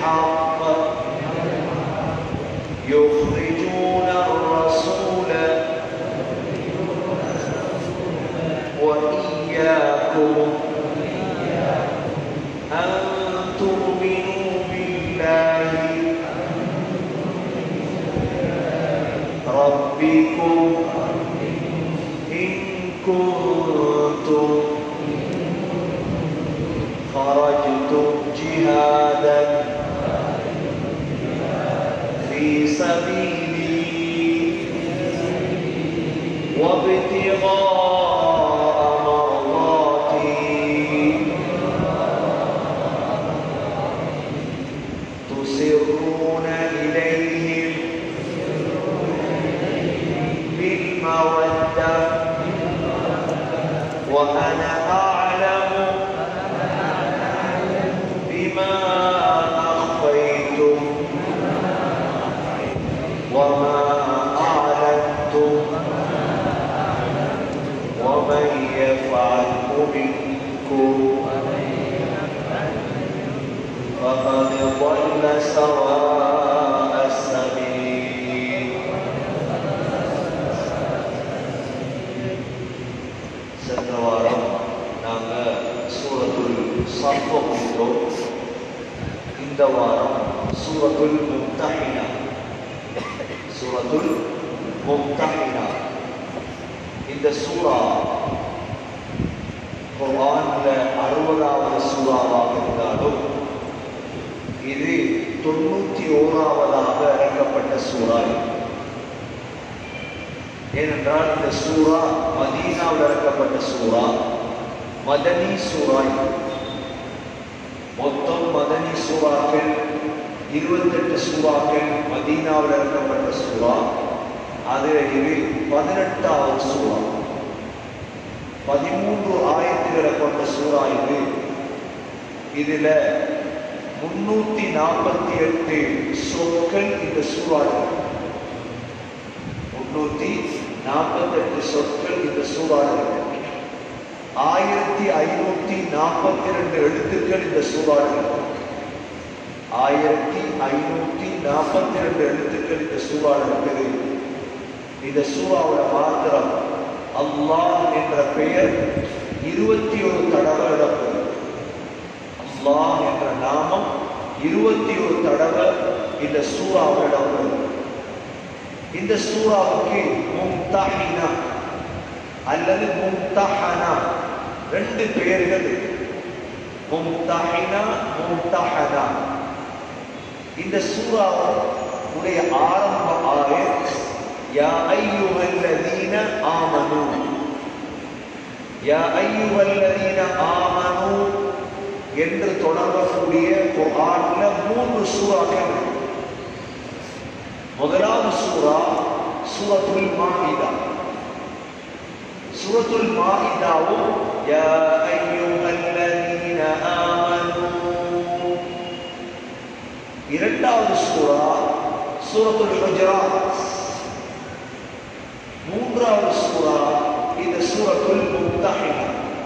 بالحق يخرجون الرسول وإياكم أن تؤمنوا بالله ربكم إن كنتم خرجتم جهادا في سبيلي وابتغاء مرضاتي تسرون إليهم بالمودة وأنا أعلم بما أخفيتم وما أعلنتم ومن يفعله منكم فقد ضل سواء السبيل சென்ற வாரம் நாங்கள் சூரத்துல் சர்வ முடித்தோம் இந்த வாரம் சூரத்துல் மும்தஹினா சூரத்துல் மும்தஹினா இந்த சூரா குர்ஆன்ல அறுபதாவது சூறாவாக இருந்தாலும் இது தொண்ணூத்தி ஓராவதாக இறக்கப்பட்ட சூறா ஏனென்றால் இந்த சூறா மதீனாவில் இறக்கப்பட்ட சூறா மதனி சூறா மொத்தம் மதனி சூறாக்கள் இருபத்தெட்டு சூறாக்கள் மதீனாவில் இறக்கப்பட்ட சூறா அது இது பதினெட்டாவது சூறா பதிமூன்று ஆயத்துகளை கொண்ட சூறா இது இதுல முன்னூத்தி நாற்பத்தி எட்டு சொற்கள் இந்த சூறா இருக்கு முன்னூத்தி நாற்பத்தெட்டு சொற்கள் இந்த சூறாவில் இருக்கு ஆயிரத்தி ஐநூத்தி நாற்பத்தி ரெண்டு எழுத்துக்கள் இந்த சூறாவில் இருக்கு ஆயிரத்தி ஐநூத்தி நாற்பத்தி ரெண்டு எழுத்துக்கள் இந்த சூறாவில் இருக்குது இந்த சூறாவோட மாத்திரம் அல்லாஹ் என்ற பெயர் இருபத்தி ஒரு தடவை இடம்பெறும் அல்லாஹ் என்ற நாமம் இருபத்தி ஒரு தடவை இந்த சூறாவில் இடம்பெறும் இந்த சூறாவுக்கு மும்தஹினா அல்லது மும்தஹனா ரெண்டு பெயர்கள் இருக்கு. மும்தஹினா மும்தஹனா இந்த சூறாவுடைய ஆரம்ப ஆயத் யா ஐயுஹல்லதீன ஆமனு யா ஐயுஹல்லதீன ஆமனு என்று தொடங்கக்கூடிய குர்ஆன்ல மூன்று சூறாக்கள் இருக்கு. முதலாவது சூரா சூரத்துல் மாஇதா சூரத்துல் மாஇதாவும் யா அய்யுஹல்லதீன ஆமனு இரண்டாவது சூரா சூரத்துல் ஹுஜராத் மூன்றாவது சூரா இந்த சூரத்துல் மும்தஹினா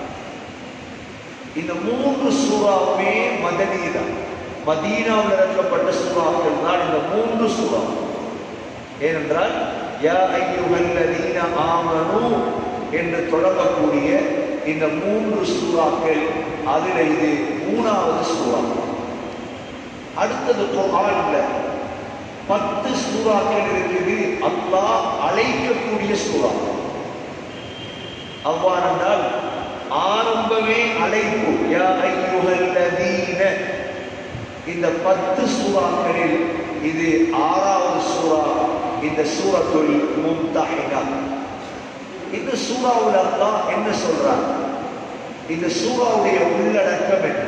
இந்த மூன்று சூறாவுமே மதனீதா மதீனாவில் இறக்கப்பட்ட சூறாக்கள் தான் இந்த மூன்று சூறா ஏனென்றால் யா ஐயுஹல்லதீன ஆமனு என்று தொடங்கக்கூடிய இந்த மூன்று சூறாக்கள் அதில் இது மூணாவது சூறா அடுத்தது குர்ஆன்ல பத்து சூறாக்கள் இருக்குது அல்லாஹ் அழைக்கக்கூடிய சூறா அவ்வாறென்றால் ஆரம்பமே அழைப்பு யா ஐயுஹல்லதீன இந்த பத்து சூறாக்களில் இது ஆறாவது சூறா இந்த சூரத்துல் மும்தஹினா இந்த சூறாவுல அல்லாஹ் என்ன சொல்றார் இந்த சூறாவுடைய உள்ளடக்கம் என்ன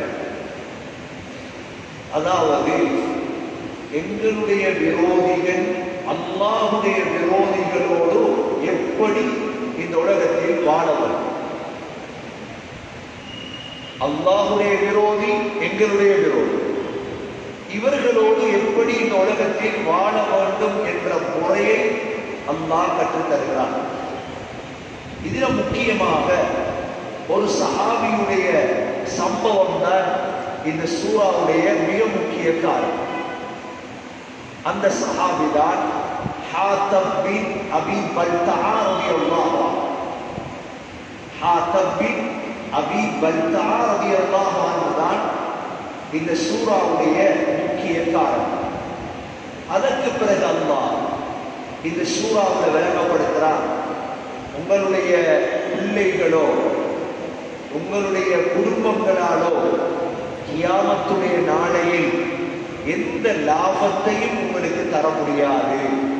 அதாவது எங்களுடைய விரோதிகள் அல்லாஹுடைய விரோதிகளோடு எப்படி இந்த உலகத்தில் வாழவர் அல்லாஹுடைய விரோதி எங்களுடைய விரோதி இவர்களோடு எப்படி இந்த உலகத்தில் வாழ வேண்டும் என்ற முறையை அல்லாஹ் கற்றுத் தருகிறார் இதுல முக்கியமாக ஒரு சஹாபியுடைய சம்பவம் தான் இந்த சூறாவுடைய மிக முக்கிய காரணம் அந்த சஹாபிதான் ஹாத்தப் பின் அபி பல்தா ரலியல்லாஹு அன்ஹு ஹாத்தப் பின் அபி பல்தா ரலியல்லாஹு அன்ஹு தான் இந்த சூறாவுடைய முக்கிய காரணம் அதற்கு பிறகு அல்லாஹ் இந்த சூறாவில் விளங்கப்படுத்துகிறான் உங்களுடைய பிள்ளைகளோ உங்களுடைய குடும்பங்களாலோ கியாமத்துடைய நாளையில் எந்த லாபத்தையும் உங்களுக்கு தர முடியாது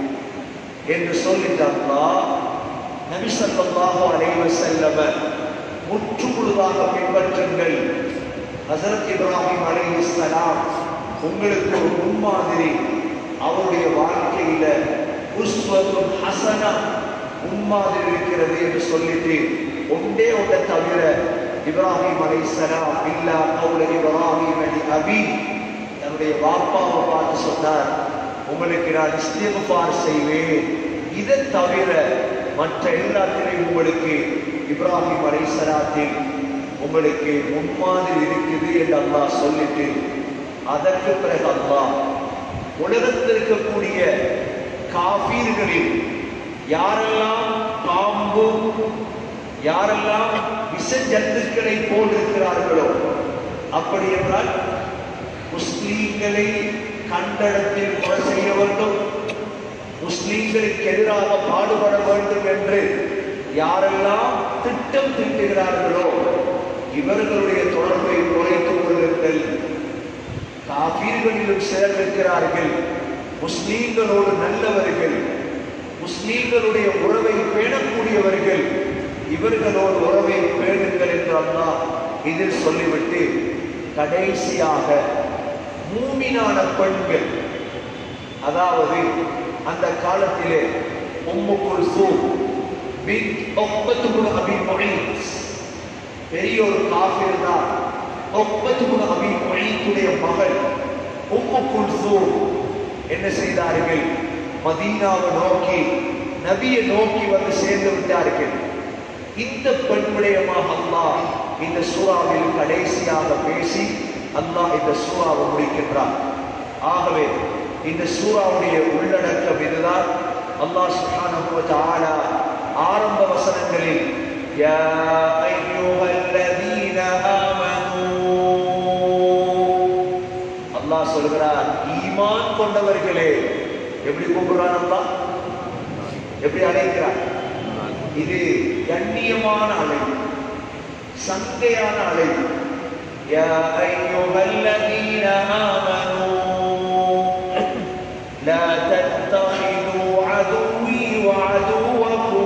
என்று சொல்லிட்டு அல்லாஹ் நபி ஸல்லல்லாஹு அலைஹி வஸல்லம் முற்று முழுதாக பின்பற்றுங்கள் ஹஸரத் இப்ராஹிம் அலைஹிஸ்ஸலாம் உங்களுக்கு ஒரு முன்மாதிரி அவருடைய வாழ்க்கையில உஸ்வத்துன் ஹசனா முன்மாதிரி இருக்கிறது என்று சொல்லிட்டு ஒன்றே ஒன்றை தவிர இப்ராஹிம் அலைஹிஸ்ஸலாம் இல்லா கௌல இப்ராஹிம் அலி அபி தன்னுடைய வாப்பாவை பார்த்து சொன்னார் உங்களுக்கு நான் இஸ்திஃபார் செய்வேன் இதை தவிர மற்ற எல்லாத்திலையும் உங்களுக்கு இப்ராஹிம் அலைஹிஸ்ஸலாத்தில் உங்களுக்கு முன்மாதிரி இருக்குது என்று அல்லாஹ் சொல்லிட்டு அதற்கு பிறகு அல்லாஹ் உலகத்தில் இருக்கக்கூடிய காபீர்களில் யாரெல்லாம் பாம்பு யாரெல்லாம் விஷ ஜந்துக்களை போல் இருக்கிறார்களோ அப்படி என்றால் முஸ்லீம்களை கண்டடத்தில் கொலை செய்ய வேண்டும் முஸ்லீம்களுக்கு எதிராக பாடுபட வேண்டும் என்று யாரெல்லாம் திட்டம் தீட்டுகிறார்களோ இவர்களுடைய தொடர்பை குறைத்துக் கொள்ளுங்கள் காபீர்களிலும் சிலர் இருக்கிறார்கள் முஸ்லீம்களோடு நல்லவர்கள் முஸ்லீம்களுடைய உறவை பேணக்கூடியவர்கள் இவர்களோடு உறவை பேணுங்கள் என்று அல்லாஹ் இதில் சொல்லிவிட்டு கடைசியாக மூமினான பெண்கள் அதாவது அந்த காலத்திலே உம்மு குல்சூம் பின் ஒப்பத்துக்குள் அபி முஹீத் பெரிய ஒரு காஃபிர் தான் ஒப்பத்துக்குள் அபி முஹீத்துடைய மகள் உம்மு குல்சூம் என்ன செய்தார்கள் மதீனாவை நோக்கி நபியை நோக்கி வந்து சேர்ந்து விட்டார்கள் இந்த பெண் விடயமாக அல்லாஹ் இந்த சூறாவில் கடைசியாக பேசி அல்லாஹ் இந்த சூறாவை முடிக்கின்றார் ஆகவே இந்த சூறாவுடைய உள்ளடக்கம் இதுதான் அல்லாஹ் சுப்ஹானஹு வ தஆலா ஆரம்ப வசனங்களில் யா அய்யுஹல்லதீன ஆமனூ அல்லாஹ் சொல்கிறார் ஈமான் கொண்டவர்களே எப்படி கூப்பிடுறான் அல்லாஹ் எப்படி அழைக்கிறார் இது கண்ணியமான அழைப்பு சங்கையான அழைப்பு யா அய்யுஹல்லதீன ஆமனூ لا تتخذوا عدوي وعدوكم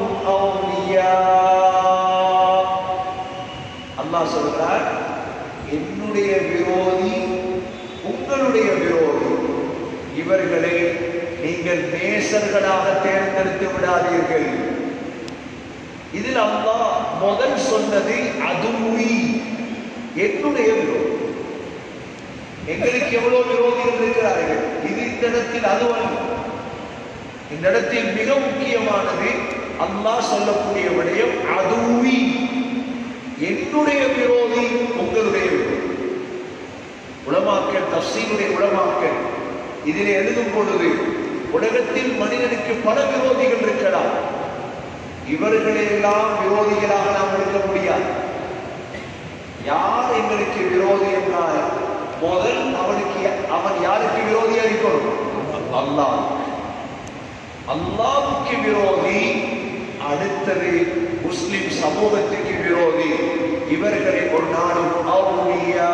أولياء அல்லாஹ் சொல்கிறார் என்னுடைய விரோதி உங்களுடைய விரோதி இவர்களை நீங்கள் நேசர்களாக தேர்ந்தெடுத்து விடாதீர்கள் இதில் அல்லாஹ் முதல் சொன்னது அதுவி என்னுடைய விரோதி எங்களுக்கு எவ்வளவு விரோதிகள் இருக்கிறார்கள் இது இந்த இடத்தில் அதுவல்ல இந்த இடத்தில் மிக முக்கியமானது அல்லாஹ் சொல்லக்கூடிய விடயம் அதுவி என்னுடைய விரோதி உங்களுடைய விரோதி உலமாக்கல் தப்சீனுடைய உலமாக்கல் இதில் எழுதும் பொழுது உலகத்தில் மனிதனுக்கு பல விரோதிகள் இருக்கலாம் இவர்களெல்லாம் விரோதிகளாக நாம் இருக்க முடியாது யார் எங்களுக்கு விரோதி என்றால் முதல் அவனுக்கு அவன் யாருக்கு விரோதியா இருக்கணும் அல்லாஹ் அல்லாஹ்வுக்கு விரோதி அடுத்தது முஸ்லிம் சமூகத்துக்கு விரோதி இவர்களை ஒரு நாளும் அவுலியா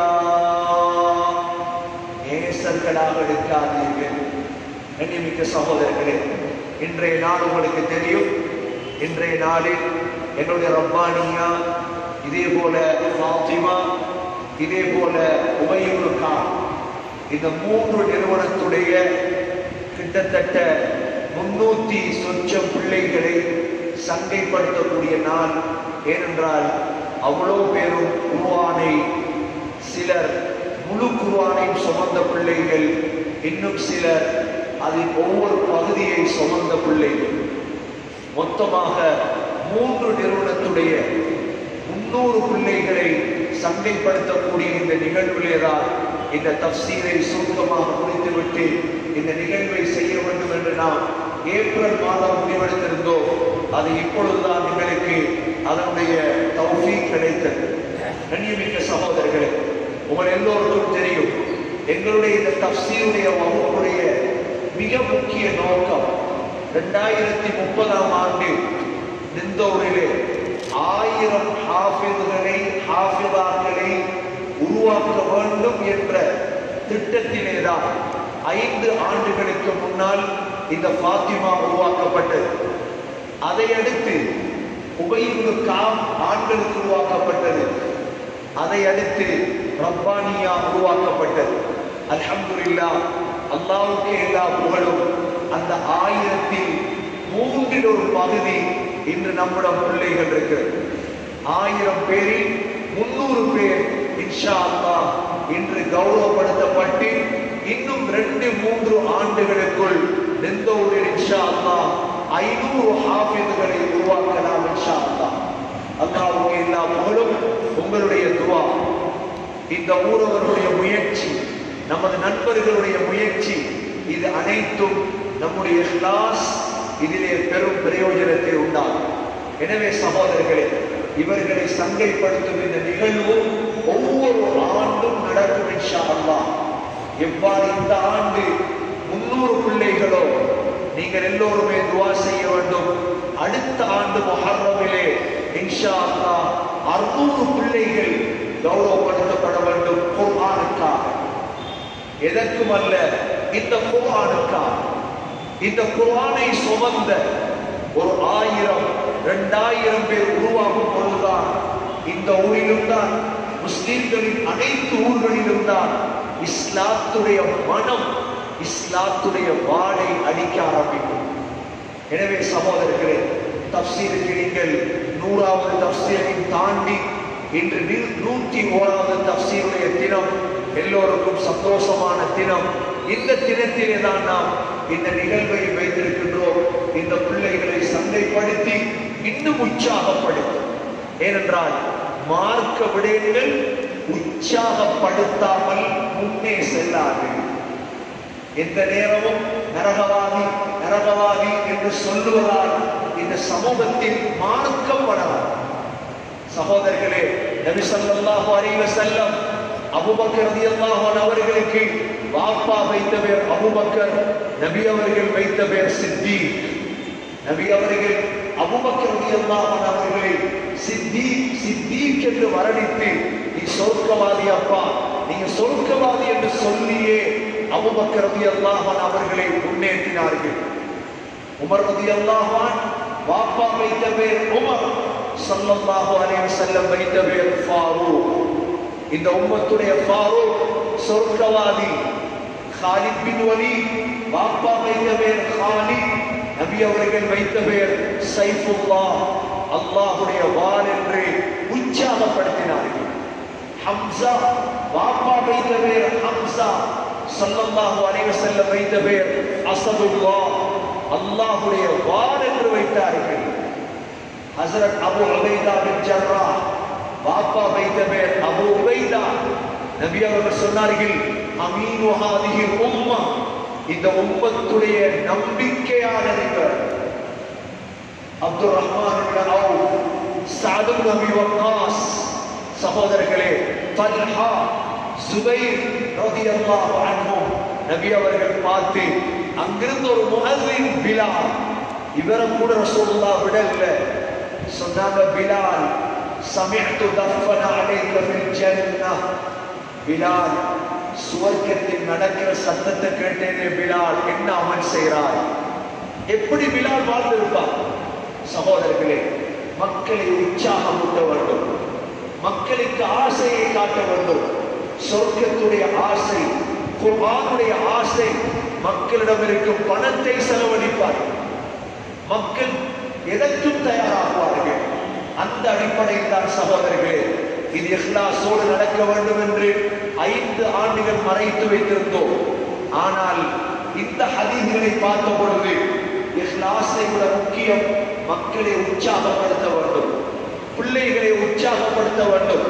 நேசர்களாக எடுக்காதீர்கள் கண்ணியமிக்க சகோதரர்களே இன்றைய நாள் உங்களுக்கு தெரியும் இன்றைய நாளில் என்னுடைய ரப்பானியா இதே போல ஃபாத்திமா இதே போல உபயுல் கான் இந்த மூன்று நிறுவனத்துடைய கிட்டத்தட்ட முன்னூத்தி சொச்சம் பிள்ளைகளை சங்கைப்படுத்தக்கூடிய நாள் ஏனென்றால் அவ்வளோ பேரும் குருவானை சிலர் முழு குருவானையும் சுமந்த பிள்ளைகள் இன்னும் சிலர் அதில் ஒவ்வொரு பகுதியை சுமந்த பிள்ளைகள் மொத்தமாக மூன்று நிறுவனத்துடைய முன்னூறு பிள்ளைகளை சந்தைப்படுத்தக்கூடிய இந்த நிகழ்விலே தான் இந்த தப்சீரை சுருக்கமாக முடித்துவிட்டு இந்த நிகழ்வை செய்ய வேண்டும் என்று நாம் ஏப்ரல் மாதம் முடிவெடுத்திருந்தோம் அது இப்பொழுதுதான் எங்களுக்கு அதனுடைய தௌஃபீ கிடைத்தது கண்ணியமிக்க சகோதரர்களே உங்கள் எல்லோருக்கும் தெரியும் எங்களுடைய இந்த தப்சீருடைய வகுப்புடைய மிக முக்கிய நோக்கம் ரெண்டாயிரத்தி முப்பதாம் ஆண்டு நிந்தோரிலே ஆயிரம் ஹாஃபிதுகளை ஹாஃபிதாக்களை உருவாக்க வேண்டும் என்ற திட்டத்திலேதான் ஐந்து ஆண்டுகளுக்கு முன்னால் இந்த ஃபாத்திமா உருவாக்கப்பட்டது அதை அடுத்து உபயிபு காம் ஆண்களுக்கு உருவாக்கப்பட்டது அதை அடுத்து ரப்பானியா உருவாக்கப்பட்டது அல்ஹம்துலில்லா அல்லாவுக்கு எல்லா புகழும் அந்த ஆயிரத்தில் மூன்றில் ஒரு பகுதி இன்று நம்மிடம் பிள்ளைகள் இருக்கிறது ஆயிரம் பேரில் முன்னூறு பேர் இன்ஷா அல்லாஹ் இன்று கௌரவப்படுத்தப்பட்டு இன்னும் ரெண்டு மூன்று ஆண்டுகளுக்குள் நெந்தோரில் இன்ஷா அல்லாஹ் ஐநூறு ஹாஃபிதுகளை உருவாக்கலாம் இன்ஷா அல்லாஹ் அல்லாவுக்கு எல்லா புகழும் உங்களுடைய துவா இந்த ஊரவர்களுடைய முயற்சி நமது நண்பர்களுடைய முயற்சி இது அனைத்தும் நம்முடைய கிளாஸ் இதிலே பெரும் பிரயோஜனத்தை உண்டாகும் எனவே சகோதரர்களே இவர்களை சங்கைப்படுத்தும் இந்த நிகழ்வு ஒவ்வொரு ஆண்டும் நடக்கும் இன்ஷா அல்லாஹ் எவ்வாறு இந்த ஆண்டு முன்னூறு பிள்ளைகளோ நீங்கள் எல்லோருமே துவா செய்ய வேண்டும் அடுத்த ஆண்டு முஹர்ரமிலே இன்ஷா அல்லாஹ் அறுநூறு பிள்ளைகள் கௌரவப்படுத்தப்பட வேண்டும் குர்ஆனுக்காக எதற்கும் அல்ல இந்த குர்ஆனுக்காக இந்த குர்ஆனை சுமந்த ஒரு ஆயிரம் இரண்டாயிரம் பேர் உருவாகும் பொழுதுதான் இந்த ஊரிலும் தான் முஸ்லிம்களின் அனைத்து ஊர்களிலும் தான் இஸ்லாத்துடைய மனம் இஸ்லாத்துடைய வாடை அடிக்க ஆரம்பிக்கும் எனவே சகோதரர்களே தப்சீருக்கு நீங்கள் நூறாவது தப்சீரை தாண்டி இன்று நூ- நூற்றி ஓராவது தப்சீருடைய தினம் எல்லோருக்கும் சந்தோஷமான தினம் இந்த தினத்திலே தான் நாம் இந்த நிகழ்வை வைத்திருக்கின்றோம் இந்த பிள்ளைகளை சந்தைப்படுத்தி இன்னும் உற்சாகப்படுத்தும் ஏனென்றால் மார்க்க விடயங்கள் உற்சாகப்படுத்தாமல் முன்னே செல்லாது எந்த நேரமும் நரகவாதி நரகவாதி என்று சொல்லுவதால் இந்த சமூகத்தில் மார்க்கம் வளரும் சகோதரர்களே நபி ஸல்லல்லாஹு அலைஹி வஸல்லம் அபூபக்கர் ரலியல்லாஹு அன்ஹு அவர்களுக்கு வாப்பா வைத்த பேர் அபூபக்கர் நபி அவர்கள் வைத்த பேர் சித்தீக் நபி அவர்கள் அபூபக்கர் ரலியல்லாஹு அன்ஹு அவர்களை சித்தீக் சித்தீக் என்று வரணித்து நீ சொர்க்கவாதி அப்பா நீங்க சொர்க்கவாதி என்று சொல்லியே அபூபக்கர் ரலியல்லாஹு அன்ஹு அவர்களை முன்னேற்றினார்கள் உமர் ரலியல்லாஹு அன்ஹு வாப்பா வைத்த பேர் உமர் ஸல்லல்லாஹு அலைஹி வஸல்லம் வைத்த பேர் ஃபாரூக் இந்த உம்மத்துடைய ஃபாரூக் சொர்க்கவாதி காலித் பின் வலீத் வாப்பா வைத்த பேர் காலித் நபி அவர்கள் வைத்த பேர் சைஃபுல்லாஹ் அல்லாஹ்வுடைய வாள் என்று உற்சாகப்படுத்தினார்கள் ஹம்சா வாப்பா வைத்த பேர் ஹம்சா ஸல்லல்லாஹு அலைஹி வஸல்லம் வைத்த பேர் அஸதுல்லாஹ் அல்லாஹ்வுடைய வாள் என்று வைத்தார்கள் ஹஸரத் அபு உபைதா பின் ஜர்ராஹ் வாப்பா வைத்த பேர் அபு உபைதா நபி அவர்கள் சொன்னார்கள் அமீனு ஹாதிஹி உம்மா இந்த உம்மத்துடைய நம்பிக்கையாளர் இவர் Abdul Rahman ibn Awf Saad ibn Abi Waqqas சகோதரர்களே தல்ஹா சுபைர் ரலியல்லாஹு அன்ஹும் நபி அவர்கள் பார்த்து அங்கிருந்து ஒரு முஹர்ரின் பிலால் இவரை கூட ரசூலுல்லாஹ் விடல சொன்னாங்க பிலால் சமிஅத்து தஃபன அலைக ஃபில் ஜன்னah பிலால் சுவர்க்கத்தில் நடக்கிற சத்தத்தை கேட்டேனே பிலால் என்ன அமல் செய்கிறாய் எப்படி பிலால் வாழ்ந்திருப்பார் சகோதரர்களே மக்களை உற்சாகமூட்ட வேண்டும் மக்களுக்கு ஆசையை காட்ட வேண்டும் சொர்க்கத்துடைய ஆசை குர்ஆனுடைய ஆசை மக்களிடம் இருக்கும் பணத்தை செலவழிப்பார் மக்கள் எதற்கும் தயாராகுவார்கள் அந்த அடிப்படையில் தான் சகோதரர்களே இது இஹ்லாஸோடு நடக்க வேண்டும் என்று ஐந்து ஆண்டுகள் மறைத்து வைத்திருந்தோம் ஆனால் இந்த ஹதீஸ்களை பார்த்த பொழுது இஹ்லாஸை விட முக்கியம் மக்களை உற்சாகப்படுத்த வேண்டும் பிள்ளைகளை உற்சாகப்படுத்த வேண்டும்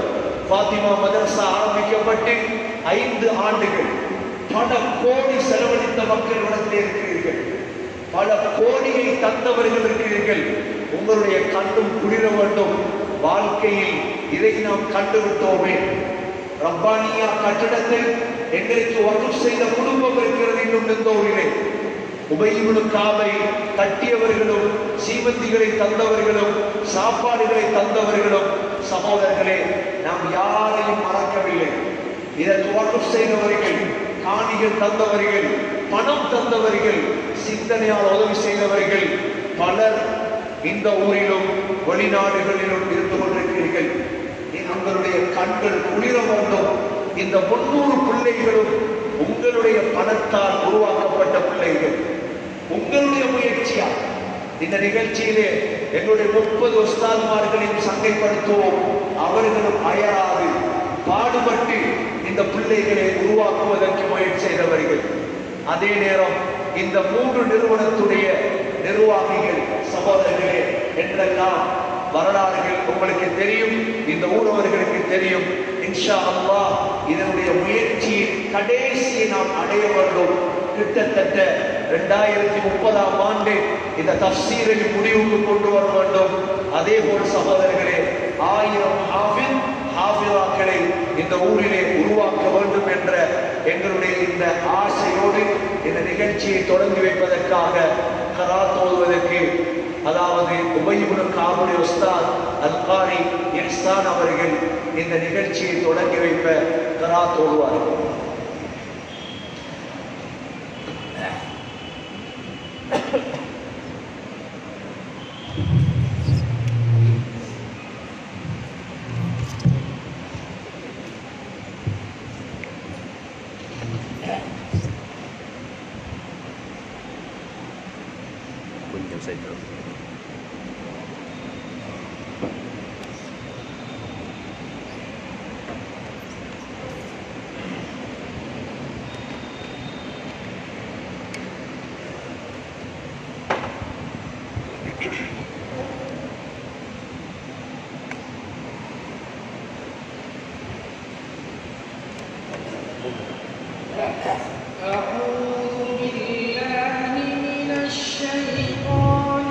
பாத்திமா மதரசா ஆரம்பிக்கப்பட்டு ஐந்து ஆண்டுகள் பல கோடி செலவழித்த மக்கள் இடத்திலே இருக்கிறீர்கள் பல கோடியை தந்தவர்கள் இருக்கிறீர்கள் உங்களுடைய கண்ணும் குளிர வேண்டும் வாழ்க்கையில் இதை நாம் கண்டுவிட்டோமே ரப்பானியா கட்டடத்தை எங்களுக்கு வகுப்பு செய்த குடும்பம் இருக்கிறது இன்னும் நின்றோரிலே உபயிபுடு காவை கட்டியவர்களும் சீமந்திகளை தந்தவர்களும் சாப்பாடுகளை தந்தவர்களும் சகோதரர்களே நாம் யாரையும் மறக்கவில்லை இதற்கு வகுப்பு செய்தவர்கள் காணிகள் தந்தவர்கள் பணம் தந்தவர்கள் சிந்தனையால் உதவி செய்தவர்கள் பலர் இந்த ஊரிலும் வெளிநாடுகளிலும் இருந்து கொண்டிருக்கிறீர்கள் இது உங்களுடைய கண்கள் குளிர வேண்டும் இந்த முன்னூறு பிள்ளைகளும் உங்களுடைய பணத்தால் உருவாக்கப்பட்ட பிள்ளைகள் உங்களுடைய முயற்சியா இந்த நிகழ்ச்சியிலே எங்களுடைய முப்பது உஸ்தாதுமார்களையும் சங்கைப்படுத்துவோம் அவர்களும் அயராது பாடுபட்டு இந்த பிள்ளைகளை உருவாக்குவதற்கு முயற்சி செய்தவர்கள் அதே நேரம் இந்த மூன்று நிறுவனத்துடைய நிர்வாகிகள் சகோதரர்களே என்றெல்லாம் வரலாறுகள் உங்களுக்கு தெரியும் இந்த ஊரவர்களுக்கு தெரியும் இன்ஷா அல்லாஹ் இதனுடைய முயற்சியின் கடைசியை நாம் அடைய வேண்டும் கிட்டத்தட்ட இரண்டாயிரத்தி முப்பதாம் ஆண்டு இந்த தப்சீரை முடிவுக்கு கொண்டு வர வேண்டும் அதே போல் சகோதரர்களே ஆயிரம் ஹாஃபில் ஹாஃபிலாக்களை இந்த ஊரிலே உருவாக்க வேண்டும் என்ற எங்களுடைய இந்த ஆசையோடு இந்த நிகழ்ச்சியை தொடங்கி வைப்பதற்காக கராத் ஓதுவதற்கு அதாவது உபயிபுன காபுலி உஸ்தாத் அல்காரி இஹ்சான் அவர்கள் இந்த நிகழ்ச்சியை தொடங்கி வைப்ப கராத் ஓதுவார்கள் கொஞ்சம் சைட் أعوذ بالله من الشيطان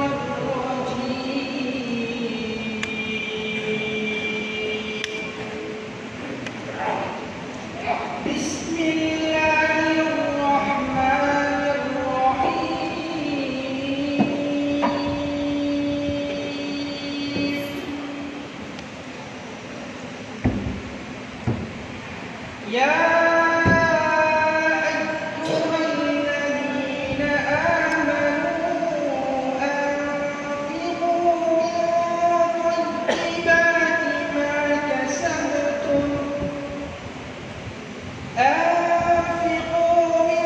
الرجيم بسم الله الرحمن الرحيم يا أيها الذين آمنوا أنفقوا من طيبات ما كسبتم أنفقوا من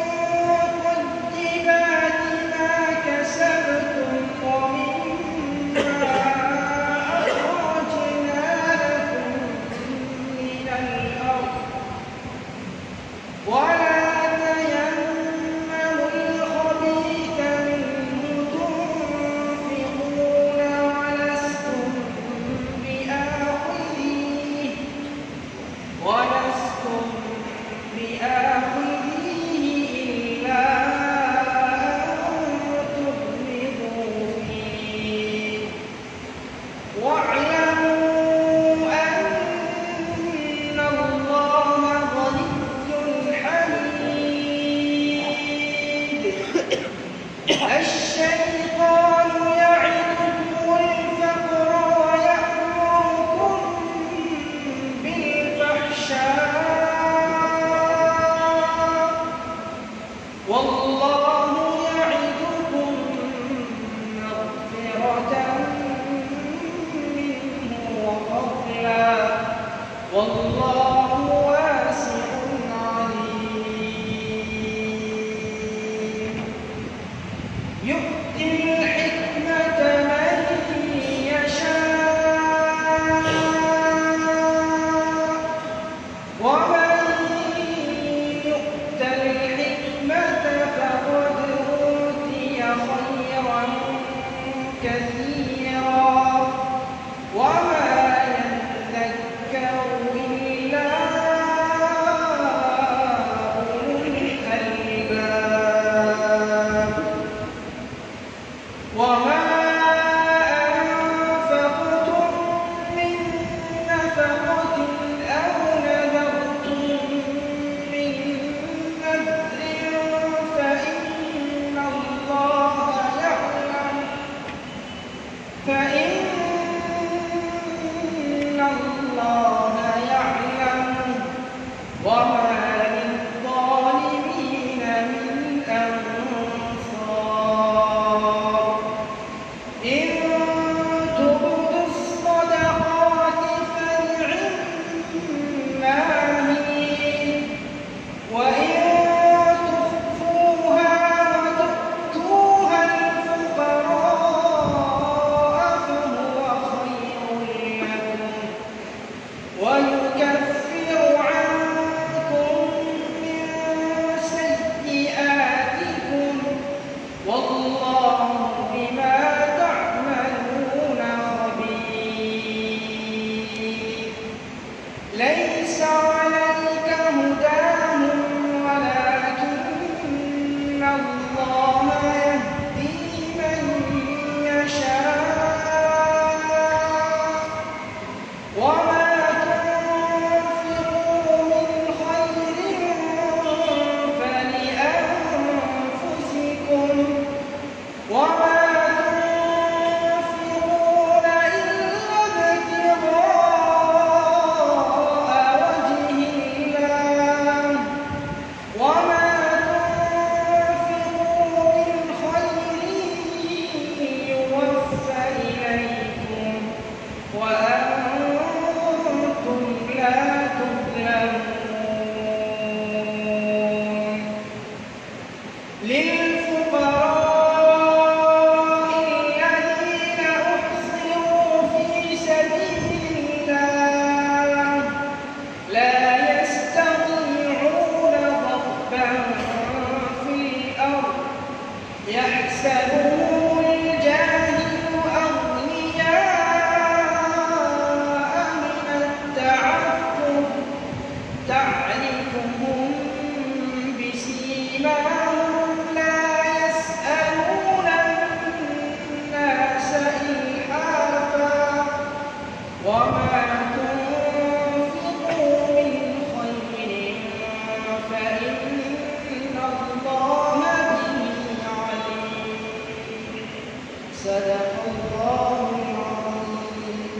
طيبات ما كسبتم ومما أخرجنا لكم من الأرض وما للظالمين من أنصار إن تبدوا الصدقات فنعما هي وإن تخفوها وتؤتوها الفقراء فهو خير لكم ويكفر عنكم من سيئاتكم والله بما تعملون خبير ليس عليك هداهم ولكن الله يهدي من يشاء وما تنفقوا من خير فلأنفسكم وما تنفقون إلا ابتغاء وجه الله وما تنفقوا من خير يوفى إليكم وأنتم لا تظلمون للفقراء الذين أحصروا في سبيل الله لا يستطيعون ضربا في الأرض يحسبهم الجاهل أغنياء من التعفف تعرفهم بسيماهم لا يسألون الناس إلحافا وما تنفقوا من خير فإن الله به عليم صدق الله العظيم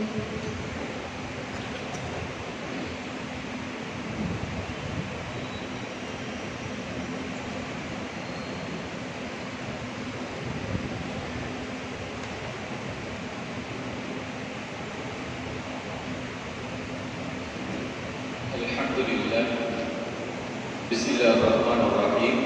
الحمد لله بسم الله الرحمن الرحيم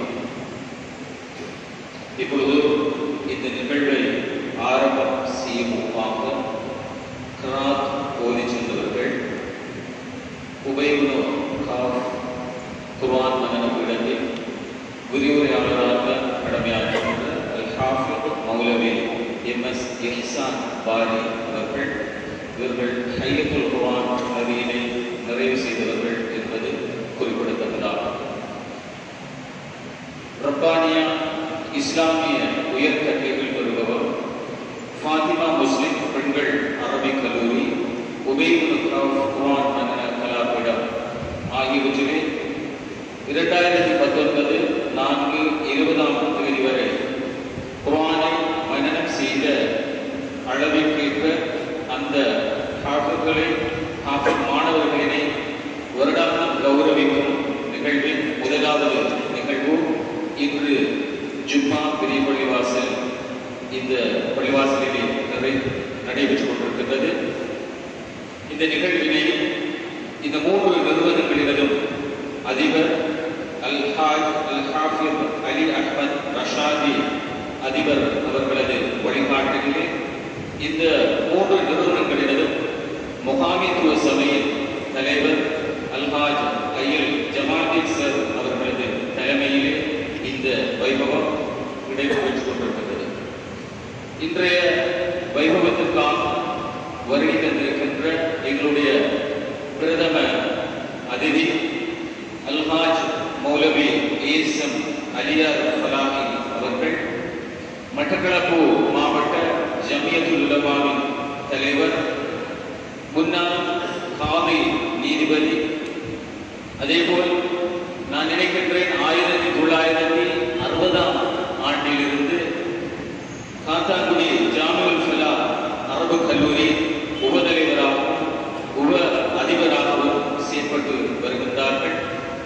இப்பொழுது இந்த நிகழ்வை ஆரம்பம் செய்யும் முன்பாக கிராத் ஓதி சென்றவர்கள் உபயகுணு காஃப் குர்ஆன் மனன பீடத்தில் விரிவுரையாளராக கடமையாற்றுகின்ற அல் ஹாஃபித் மௌலவி எம் எஸ் இஹ்சான் பாரி அவர்கள் இவர்கள் ஹையத்துல் குர்ஆன் நதியினை நிறைவு செய்தவர்கள் என்பது குறிப்பிடத்தக்கதாகும் ரப்பானியா இஸ்லாமிய உயர்கல்விகள் பெறுபவர் ஃபாத்திமா முஸ்லிம் பெண்கள் அரபிக் கல்லூரி உபேகுல் குர்ஆன் மன்னன கலாபீடம் ஆகியவற்றிலே இரண்டாயிரத்தி பத்தொன்பது நான்கு இருபதாம் தேதி வரை குர்ஆனை மனனம் செய்த அளவிற்கேற்ப அந்த ஹாஃபிர்களை ஹாஃபிர் மாணவர்களினை வருடாந்தம் கௌரவிக்கும் நிகழ்வின் முதலாவது நிகழ்வு இன்று ஜும்மா பெரிய பள்ளிவாசல் இந்த பள்ளிவாசலிலே நிறை நடைபெற்றுக் கொண்டிருக்கின்றது இந்த நிகழ்வினை இந்த மூன்று நிறுவனங்களிலும் அதிபர் அல் ஹாஜ் அல் ஹாஃபிர் அலி அஹ்மத் ரஷாதி அதிபர் அவர்களது வழிகாட்டுகளிலே இந்த மூன்று நிறுவனங்களிலும் முகாமித்துவ சபையின் தலைவர் அல்ஹாஜ் ஐயல் ஜமாதீன் சர் அவர்களது தலைமையிலே இந்த வைபவம் நடைபெற்றுக் கொண்டிருக்கிறது இன்றைய வைபவத்திற்காக வருகை தந்திருக்கின்ற எங்களுடைய பிரதம அதிதி அல்ஹாஜ் மௌலவி ஏசம் அலியார் ஃபலாஹி அவர்கள் மட்டக்களப்பு மாவட்ட ஜமியத்துல் உலமாவின் தலைவர் முன்னாள் காவி நீதிபதி அதேபோல் நான் நினைக்கின்றேன் ஆயிரத்தி தொள்ளாயிரத்தி அறுபதாம் ஆண்டிலிருந்து காத்தாங்குடி ஜாமியுல் ஃபலா அரபு கல்லூரி உபதலைவராகவும் உப அதிபராகவும் செயற்பட்டு வருகின்றார்கள்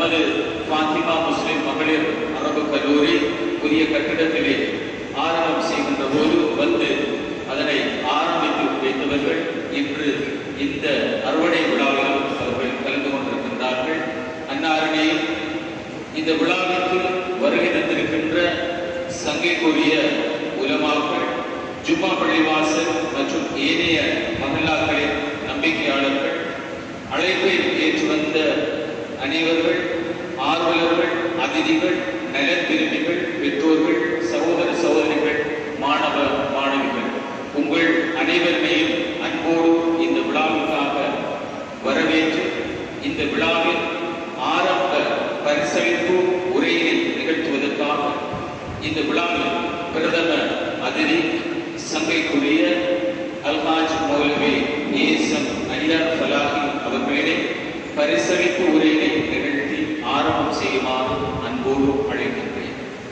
நமது ஃபாத்திமா முஸ்லிம் மகளிர் அரபு கல்லூரி புதிய கட்டிடத்திலே ஆரம்பம் செய்கின்ற போது வந்து அதனை ஆரம்பித்து வைத்தவர்கள் இன்று இந்த அறுவடை விழாவிலும் அவர்கள் கலந்து கொண்டிருக்கின்றார்கள் அன்னாரிடையே இந்த விழாவிற்கு வருகை தந்திருக்கின்ற சங்கைக்குரிய உலமாக்கள் ஜும்மா பள்ளிவாசல் மற்றும் ஏனைய மகல்லாக்களின் நம்பிக்கையாளர்கள் அழைப்பை ஏற்று வந்த அனைவர்கள் ஆர்வலர்கள் அதிதிகள் நல விரும்பிகள் பெற்றோர்கள் சகோதர சகோதரிகள் மாணவ மாணவிகள் உங்கள் அனைவருடையும் அன்போடு இந்த விழாவுக்காக வரவேற்று இந்த விழாவில் ஆரம்ப பரிசளிப்பு உரையினை நிகழ்த்துவதற்காக இந்த விழாவில் பிரதம அதிதி சங்கைக்குரிய அல்ஹாஜ் மௌலவி ஏசம் அலியார் ஃபலாஹி அவர்களிடம் பரிசளிப்பு உரையினை நிகழ்த்தி ஆரம்பம் செய்யுமாறு அன்போடு அழைக்கின்றேன்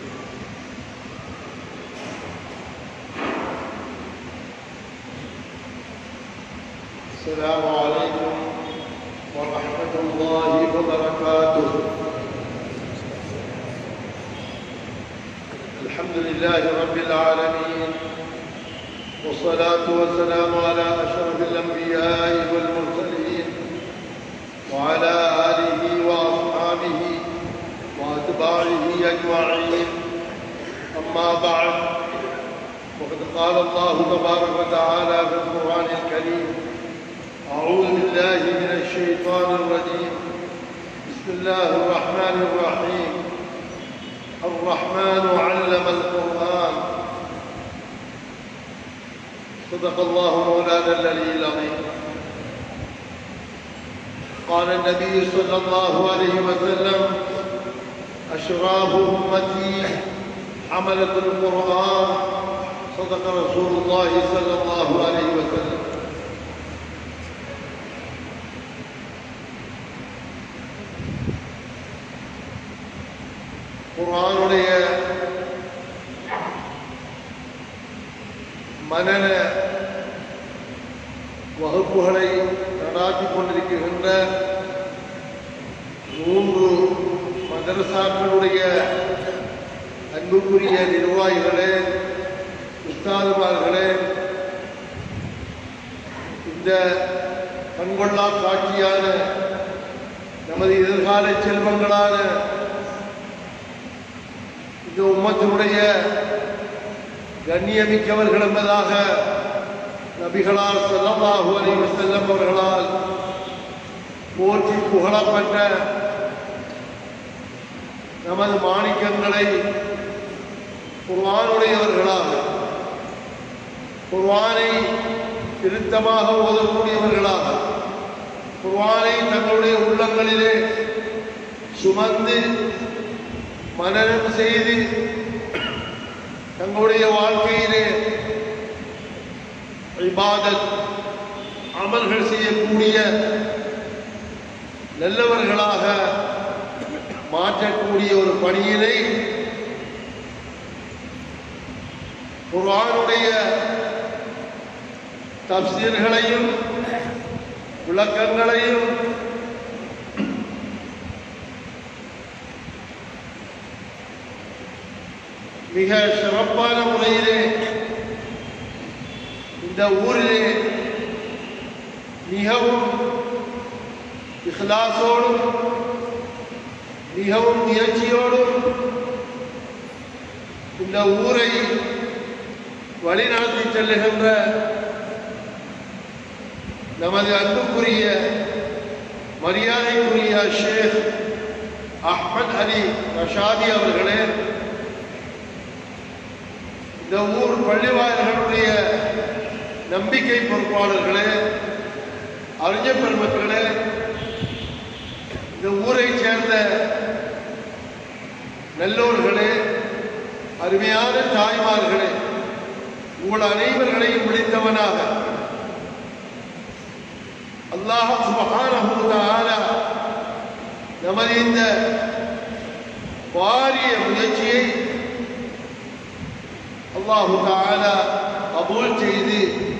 السلام عليكم ورحمة الله وبركاته الحمد لله رب العالمين والصلاة والسلام على أشرف الأنبياء والمرسلين وعلى آله وأصحابه وأتباعه أجمعين أما بعد وقد قال الله تبارك وتعالى في القرآن الكريم أعوذ بالله من الشيطان الرجيم بسم الله الرحمن الرحيم الرحمن علم القرآن صدق الله مولانا العلي العظيم قال النبي صلى الله عليه وسلم أشراف أمتي حملة القرآن صدق رسول الله صلى الله عليه وسلم குர்ஆனுடைய மனன வகுப்புகளை நடாத்தி கொண்டிருக்கின்ற மூன்று மதரசாக்களுடைய அன்புக்குரிய நிர்வாகிகளே உஸ்தாதுமார்களே இந்த கண்கொள்ளா காட்சியான நமது எதிர்கால செல்வங்களான இந்த உம்மத்தினுடைய கண்ணியமிக்கவர்கள் என்பதாக நபிகளால் ஸல்லல்லாஹு அலைஹி வஸல்லம் அவர்களால் போற்றி புகழப்பட்ட நமது மாணிக்கங்களை குர்ஆனுடையவர்களாக குர்ஆனை திருத்தமாக ஓதக்கூடியவர்களாக குர்ஆனை தங்களுடைய உள்ளங்களிலே சுமந்து மனனம் செய்து தங்களுடைய வாழ்க்கையிலே இபாதத் அமல்கள் செய்யக்கூடிய நல்லவர்களாக மாற்றக்கூடிய ஒரு பணியினை குர்ஆனுடைய தப்சீர்களையும் விளக்கங்களையும் மிக சிறப்பான முறையிலே இந்த ஊரிலே மிகவும் இஹ்லாசோடும் மிகவும் முயற்சியோடும் இந்த ஊரை வழிநடத்தி செல்லுகின்ற நமது அன்புக்குரிய மரியாதைக்குரிய ஷேக் அஹ்மத் அலி ரஷாதி அவர்களே இந்த ஊர் பள்ளிவாயர்களுடைய நம்பிக்கை பொறுப்பாளர்களே அறிஞர் பெருமக்களே இந்த ஊரை சேர்ந்த நல்லோர்களே அருமையான தாய்மார்களே உங்கள் அனைவர்களையும் விழித்தவனாக அல்லாஹ் சுபஹானஹு தஆலா நமது இந்த பாரிய முயற்சியை அல்லாஹு தஆலா கபூல் செய்து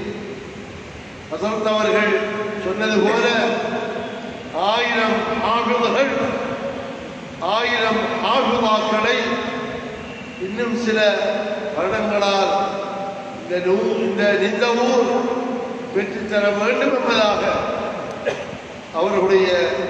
ஹசரத் அவர்கள் சொன்னது போல ஆயிரம் ஆகுதல் ஆயிரம் ஆகுமாக்களை இன்னும் சில வருடங்களால் இந்த நூ இந்த இந்த ஊர் பெற்றுத்தர வேண்டும் என்பதாக அவர்களுடைய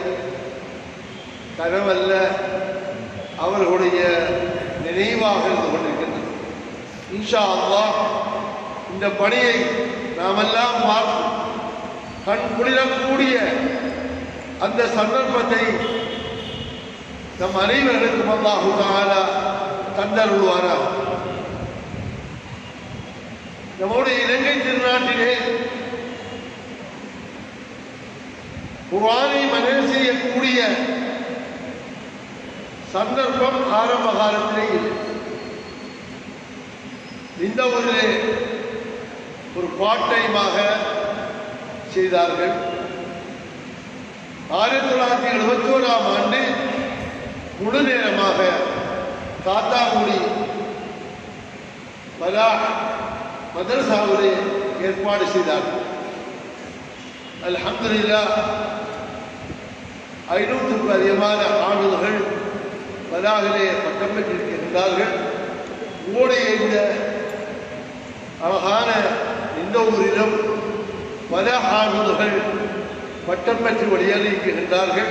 கனவல்ல அவர்களுடைய நினைவாக இருந்து கொண்டிருக்கின்றது இன்ஷா அல்லாஹ் இந்த பணியை நாமெல்லாம் பார்த்து கண் குளிரக்கூடிய அந்த சந்தர்ப்பத்தை நம் அனைவர்களுக்கும் அல்லாஹு தாலா தந்தருள்வாரா நம்முடைய இலங்கை திருநாட்டிலே குர்ஆனை மனதில் செய்யக்கூடிய சந்தர்ப்பம் ஆரம்ப காலத்திலே இல்லை இந்த ஊரிலே ஒரு பார்ட் டைமாக செய்தார்கள் ஆயிரத்தி தொள்ளாயிரத்தி எழுபத்தி ஓராம் ஆண்டு முழு நேரமாக காத்தாங்குடி மலா மதரசாவிலே ஏற்பாடு செய்தார்கள் அல்ஹம்துலில்லாஹ் ஐநூற்றுக்கும் அதிகமான ஆளுநர்கள் மலாவிலே பட்டம் பெற்றிருக்கின்றார்கள் உங்களுடைய இந்த அழகான இந்த ஊரிலும் பல ஆளுநர்கள் பட்டம் பெற்று வெளியேறியிருக்கின்றார்கள்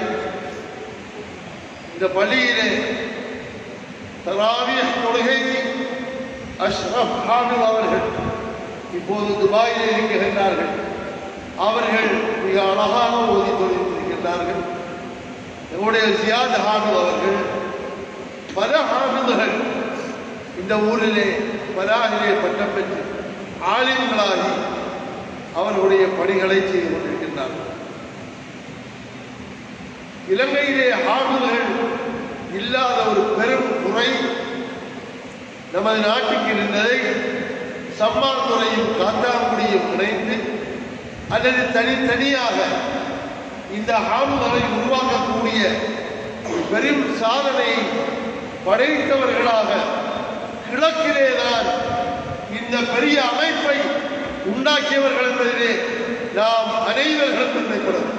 இந்த பள்ளியிலே தராவிய தொழுகை அஷ்ரப் ஹாமில் அவர்கள் இப்போது துபாயிலே இருக்கின்றார்கள் அவர்கள் மிக அழகாக ஓதி தொழில்கின்றார்கள் நம்முடைய ஜியாத் ஹாமில் அவர்கள் பல ஹாமில்கள் இந்த ஊரிலே பலாகிலே பட்டம் பெற்று ஆலிம்களாகி அவர்களுடைய பணிகளை செய்து கொண்டிருக்கின்றார்கள் இலங்கையிலே ஆளுநர்கள் இல்லாத ஒரு பெரும் குறை நமது நாட்டுக்கு இருந்ததை சம்மான் துறையும் காத்தாங்குடியும் இணைந்து அல்லது தனித்தனியாக இந்த ஆளுநரை உருவாக்கக்கூடிய ஒரு பெரும் சாதனை படைத்தவர்களாக கிழக்கிலேதான் இந்த பெரிய அமைப்பை உண்டாக்கியவர்கள் என்பதிலே நாம் அனைவர்களும் பெருமைப்படும்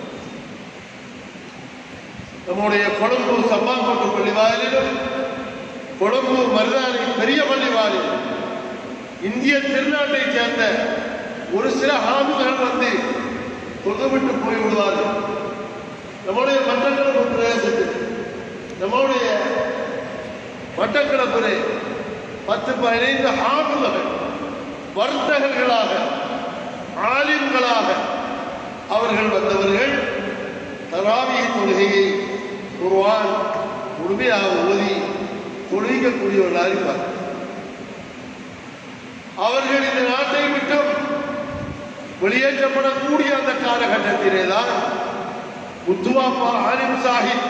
நம்முடைய கொழும்பு சம்பாங்கோட்டு பள்ளிவாயிலும் கொழும்பு மருதாணி பெரிய பள்ளிவாயிலும் இந்திய திருநாட்டைச் சேர்ந்த ஒரு சில ஆளுநர்கள் வந்து தொகுவிட்டு போய் விடுவார்கள் நம்முடைய மட்டக்களப்பு பிரதேசத்தில் நம்முடைய மட்டக்களப்பிலே பத்து பதினைந்து ஆளுநர்கள் வர்த்தகர்களாக ஆலிம்களாக அவர்கள் வந்தவர்கள் தராவிய தொழுகையை குர்ஆன் முழுமையாக ஓதி தொழுவிக்கக்கூடியவர்களாக இருப்பார் அவர்கள் இந்த நாட்டை விட்டும் வெளியேற்றப்படக்கூடிய அந்த காலகட்டத்திலே தான் முத்துவாப்பா ஆலிம் சாஹிப்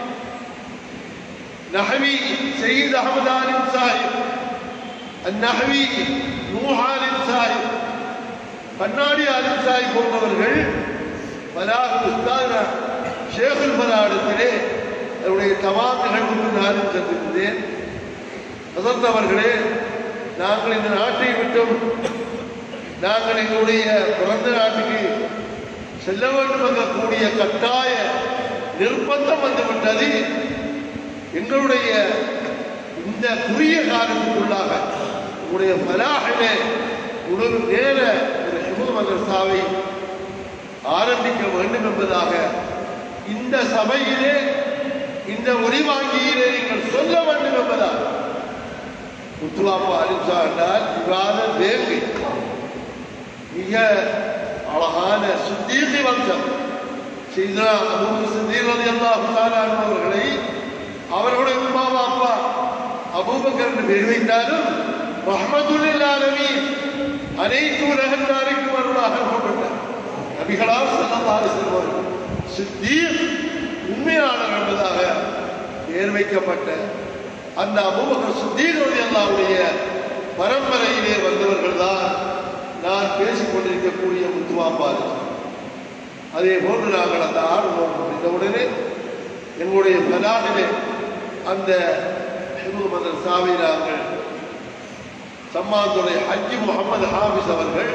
நஹவி சயீத் அகமது ஆலிம் சாஹிப் அந்நஹவி நூஹ் ஆலிம் சாஹிப் கண்ணாடி ஆலிம் சாஹிப் போன்றவர்கள் பலாஹ் உஸ்தான ஷேகுல் பலாடத்திலே அவருடைய தமாம் நிகழ்வுக்கு நானும் சந்தித்தேன் வசந்த் அவர்களே நாங்கள் இந்த நாட்டை விட்டும் நாங்கள் எங்களுடைய பிறந்த நாட்டுக்கு செல்ல வேண்டும் என்ற கூடிய கட்டாய நிர்பந்தம் வந்துவிட்டது எங்களுடைய இந்த குறுகிய காலத்துக்குள்ளாக உங்களுடைய பலாகவே ஒரு நேர ஒரு ஹிபு மதரசாவை ஆரம்பிக்க வேண்டும் என்பதாக இந்த சபையிலே இந்த ஒளிவாங்கியிலே நீங்கள் சொல்ல வேண்டும் என்பதாக முத்துவாப்பா அலிசா என்றால் விவாத வேங்கை மிக அழகான சுத்தீர்த்தி வம்சம் செய்தா அபூபக்கர் சித்தீர் ரலியல்லாஹு தஆலா அன்ஹு அவர்களை அவர்களுடைய உம்மா அப்பா அபூபக்கர் என்று பேர் வைத்தாலும் ரஹ்மத்துல்லில் ஆலமீன் அனைத்து உலகத்தாருக்கும் அருளாக போட்டுட்டார் நபிகளால் ஸல்லல்லாஹு அலைஹி வஸல்லம் அவர்கள் சித்தீர் உண்மையாளர் என்பதாக பேர் வைக்கப்பட்ட அந்த அபூபக்கர் சித்தீர் ரலியல்லாஹுடைய பரம்பரையிலே வந்தவர்கள் தான் நான் பேசிக் கொண்டிருக்கக்கூடிய முத்துவாப்பாரு அதே போன்று நாங்கள் அந்த ஆர்வம் முடிந்தவுடனே எங்களுடைய பலாவிலே அந்த ஹிபு மதரசாவை நாங்கள் சம்மாந்துறை ஹஜ்ஜி முகமது ஹாஃபிஸ் அவர்கள்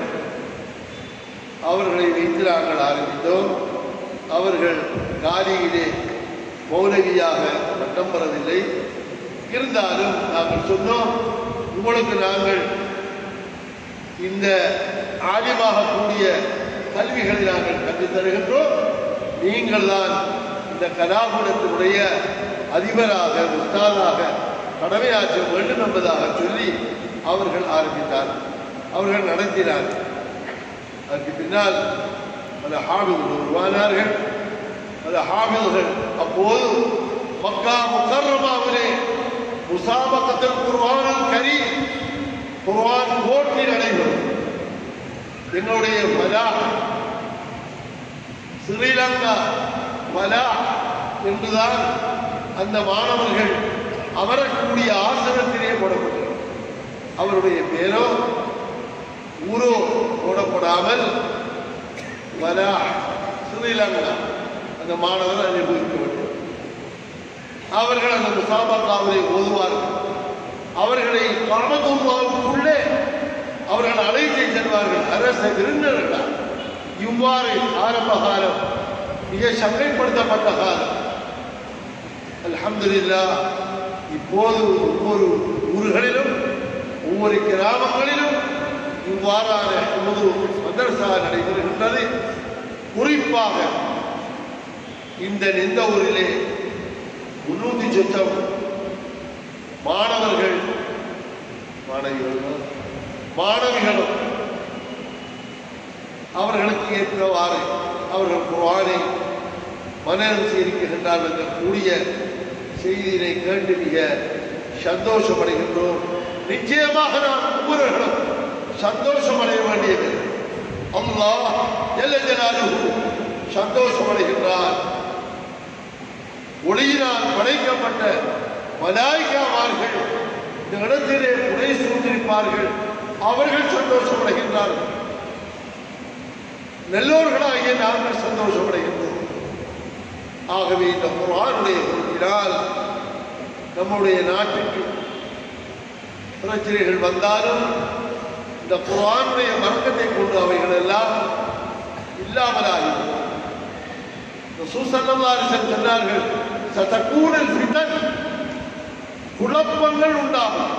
அவர்களை வைத்து நாங்கள் ஆரம்பித்தோம் அவர்கள் காலியிலே மௌலவியாக பட்டம் பெறவில்லை இருந்தாலும் நாங்கள் சொன்னோம் உங்களுக்கு நாங்கள் இந்த ஆலிமாக கூடிய கல்விகளை நாங்கள் கற்றுத் தருகின்றோம் நீங்கள் தான் இந்த கலாபுரத்தினுடைய அதிபராக உஸ்தாதாக கடமையாற்ற வேண்டும் என்பதாக சொல்லி அவர்கள் ஆரம்பித்தார் அவர்கள் நடத்தினார் அதற்கு பின்னால் பல ஹாபிகள் உருவானார்கள் பல ஹாபில்கள் அப்போது மக்கா முக்கர்ரமாவிலே முசாபக்கத்தில் குர்ஆனில் கரி குர்ஆன் போட்டி நடைபெறும் எங்களுடைய மலா ஸ்ரீலங்கா மலா என்றுதான் அந்த மாணவர்கள் அமரக்கூடிய ஆசனத்திலே போடப்பட்டது அவருடைய பேரோ ஊரோ போடப்படாமல் மலா ஸ்ரீலங்கா அந்த மாணவர் அனுபவிக்கப்பட்டது அவர்கள் அந்த முசாபாக்காவை ஓதுவார்கள் அவர்களை காமதுல்லாவுக்குள்ளே அவர்கள் அழைத்து செல்வார்கள் அரச விருந்தினர்கள் இவ்வாறு ஆரம்ப காலம் மிக சங்கைப்படுத்தப்பட்ட காலம் அல்ஹம்துலில்லாஹ் இப்போது ஒவ்வொரு ஊர்களிலும் ஒவ்வொரு கிராமங்களிலும் இவ்வாறான நமது மதரசா நடைபெறுகின்றது குறிப்பாக இந்த நிந்த ஊரிலே முன்னூத்தி சொச்சம் மாணவர்கள் மாணவிகளும் மாணவிகளும் அவர்களுக்கு ஏற்றவாறு அவர்கள் குர்ஆனை மனநம் செய்திருக்கின்றார்கள் என்ற கூடிய செய்தியினை கேட்டு மிக சந்தோஷமடைகின்றோம் நிச்சயமாக நாம் ஒவ்வொருவர்களும் சந்தோஷமடைய வேண்டியது அல்லாஹ் ஜல்ல ஜலாலுஹு சந்தோஷமடைகின்றார் ஒளியினால் படைக்கப்பட்ட மலாய்க்காமார்கள் இந்த இடத்திலே புடை சூழ்ந்திருப்பார்கள் அவர்கள் சந்தோஷமடைகின்றார்கள் நல்லோர்களாகிய நாங்கள் சந்தோஷமடைகின்றோம் ஆகவே இந்த குரானுடைய பொருளினால் நம்முடைய நாட்டுக்கு பிரச்சனைகள் வந்தாலும் இந்த குரானுடைய வர்க்கத்தை கொண்டு அவைகள் எல்லாம் இல்லாமலாகிவிடும் சூசல்லாரிசன் சொன்னார்கள் சதக்கூடல் ஃபிதன் குழப்பங்கள் உண்டாகும்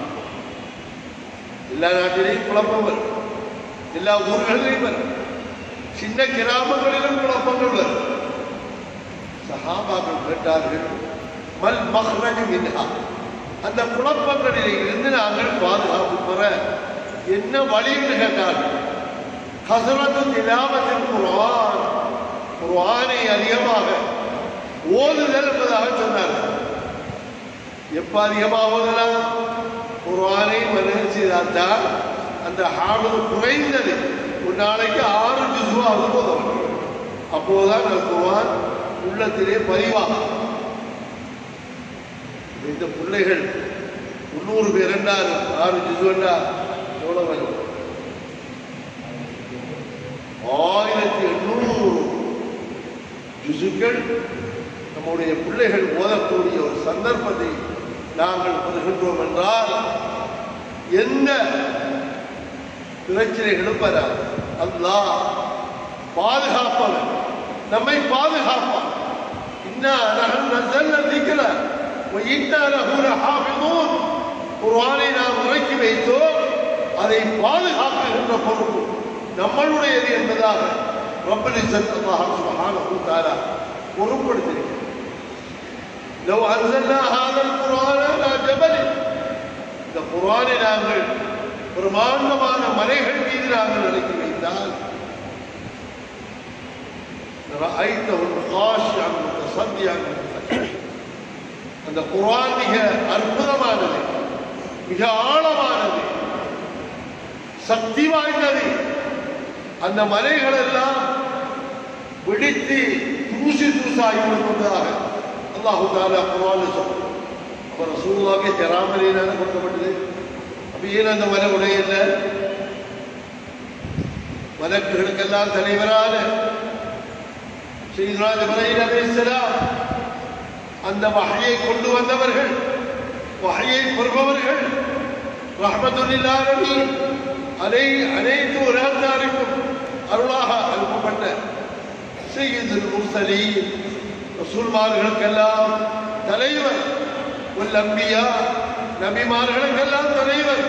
எல்லா நாட்டிலையும் குழப்பம் வரும் எல்லா ஊர்களிலையும் வரும் சின்ன கிராமங்களிலும் குழப்பங்கள் வரும் சஹாபாக்கள் கேட்டார்கள் மல் மஹ்ரஜ் மின்ஹா அந்த குழப்பங்களில் இருந்து நாங்கள் பாதுகாப்பு பெற என்ன வழி என்று கேட்டார்கள் ஹசரத்து திலாவத்தின் குர்ஆன் குர்ஆனை அதிகமாக ஓதுதல் என்பதாக சொன்னார்கள் எப்ப அதிகமாக ஓதலாம் குர்ஆனை மனதில் செய்தால்தான் அந்த ஹாமில் குறைந்தது ஒரு நாளைக்கு ஆறு ஜுசுவாக ஓதணும் அப்போதுதான் அந்த குர்ஆன் உள்ளத்திலே பதிவாகும் இந்த பிள்ளைகள் முன்னூறு பேர் என்றால் ஆறு ஜிசு என்றால் எவ்வளவு வரும் ஆயிரத்தி எண்ணூறு ஜுசுக்கள் நம்முடைய பிள்ளைகள் ஓதக்கூடிய ஒரு சந்தர்ப்பத்தை நாங்கள் பெறுகின்றோம் என்றால் எந்த பிரச்சனைகளும் வராது அல்லாஹ் பாதுகாப்பவன் நம்மை பாதுகாப்பான் இன்னா நஹன் நஸல்ன திக்ர வ இன்னா லஹு லஹாஃபிதூன் குர்ஆனை நாம் இறக்கி வைத்தோம் அதை பாதுகாக்குகின்ற பொறுப்பு நம்மளுடையது என்பதாக ரப்பல் இஸ்ஸத் அல்லாஹ் சுப்ஹானஹு வ தஆலா பொறுப்படுத்தியிருக்கிறார் لو أنزلنا هذا القرآن على جبل இந்த குர்ஆனை நாங்கள் பிரமாண்டமான மலைகள் மீது நாங்கள் இறக்கி வைத்தால் رأيته خاشعا متصدعا من الخشية அந்த குர்ஆன் மிக அற்புதமானது மிக ஆழமானது சக்தி வாய்ந்தது அந்த மலைகள் எல்லாம் வெடித்து தூசி தூசாகி கொண்டதாக அல்லாஹு தாலா குர்ஆன் சொல்லுது அப்ப ரசூலுல்லாஹ்க்கு ஜராமலினால கொடுக்கப்பட்டது அப்ப ஏன் அந்த மலை உடையல மலக்குகளுக்கெல்லாம் தலைவரான சீதனா ஜிப்ரீல் அலைஹிஸ்ஸலாம் அந்த வஹையை கொண்டு வந்தவர்கள் வஹையை பெறுபவர்கள் ரஹ்மத்துல்லில் ஆலமீன் அனை அனைத்து உலகத்தாருக்கும் அருளாக அனுப்பப்பட்ட சையீதுல் முர்சலீன் ரசூல்மார்களுக்கெல்லாம் தலைவர் உல் அம்பியா நபிமார்களுக்கெல்லாம் தலைவர்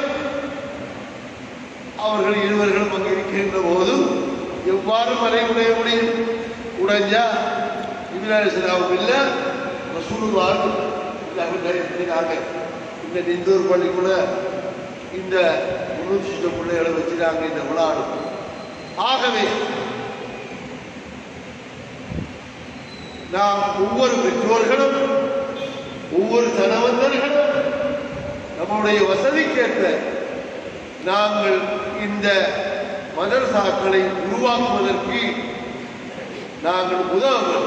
அவர்கள் இருவர்களும் அங்கு இருக்கின்ற போது எவ்வாறு மலை உடைய முடியும் உடைஞ்சா இப்ராஹிம் இல்லை ரசூலுல்லாஹ் நாங்க இந்த நிந்தூர் பள்ளிக்கூட இந்த முன்னூற்றி சுத்த பிள்ளைகளை வச்சு நாங்கள் இந்த விழாடு ஆகவே நாம் ஒவ்வொரு பெற்றோர்களும் ஒவ்வொரு தனவந்தர்களும் நம்முடைய வசதிக்கேற்ற நாங்கள் இந்த மதரசாக்களை உருவாக்குவதற்கு நாங்கள் உதவுங்கள்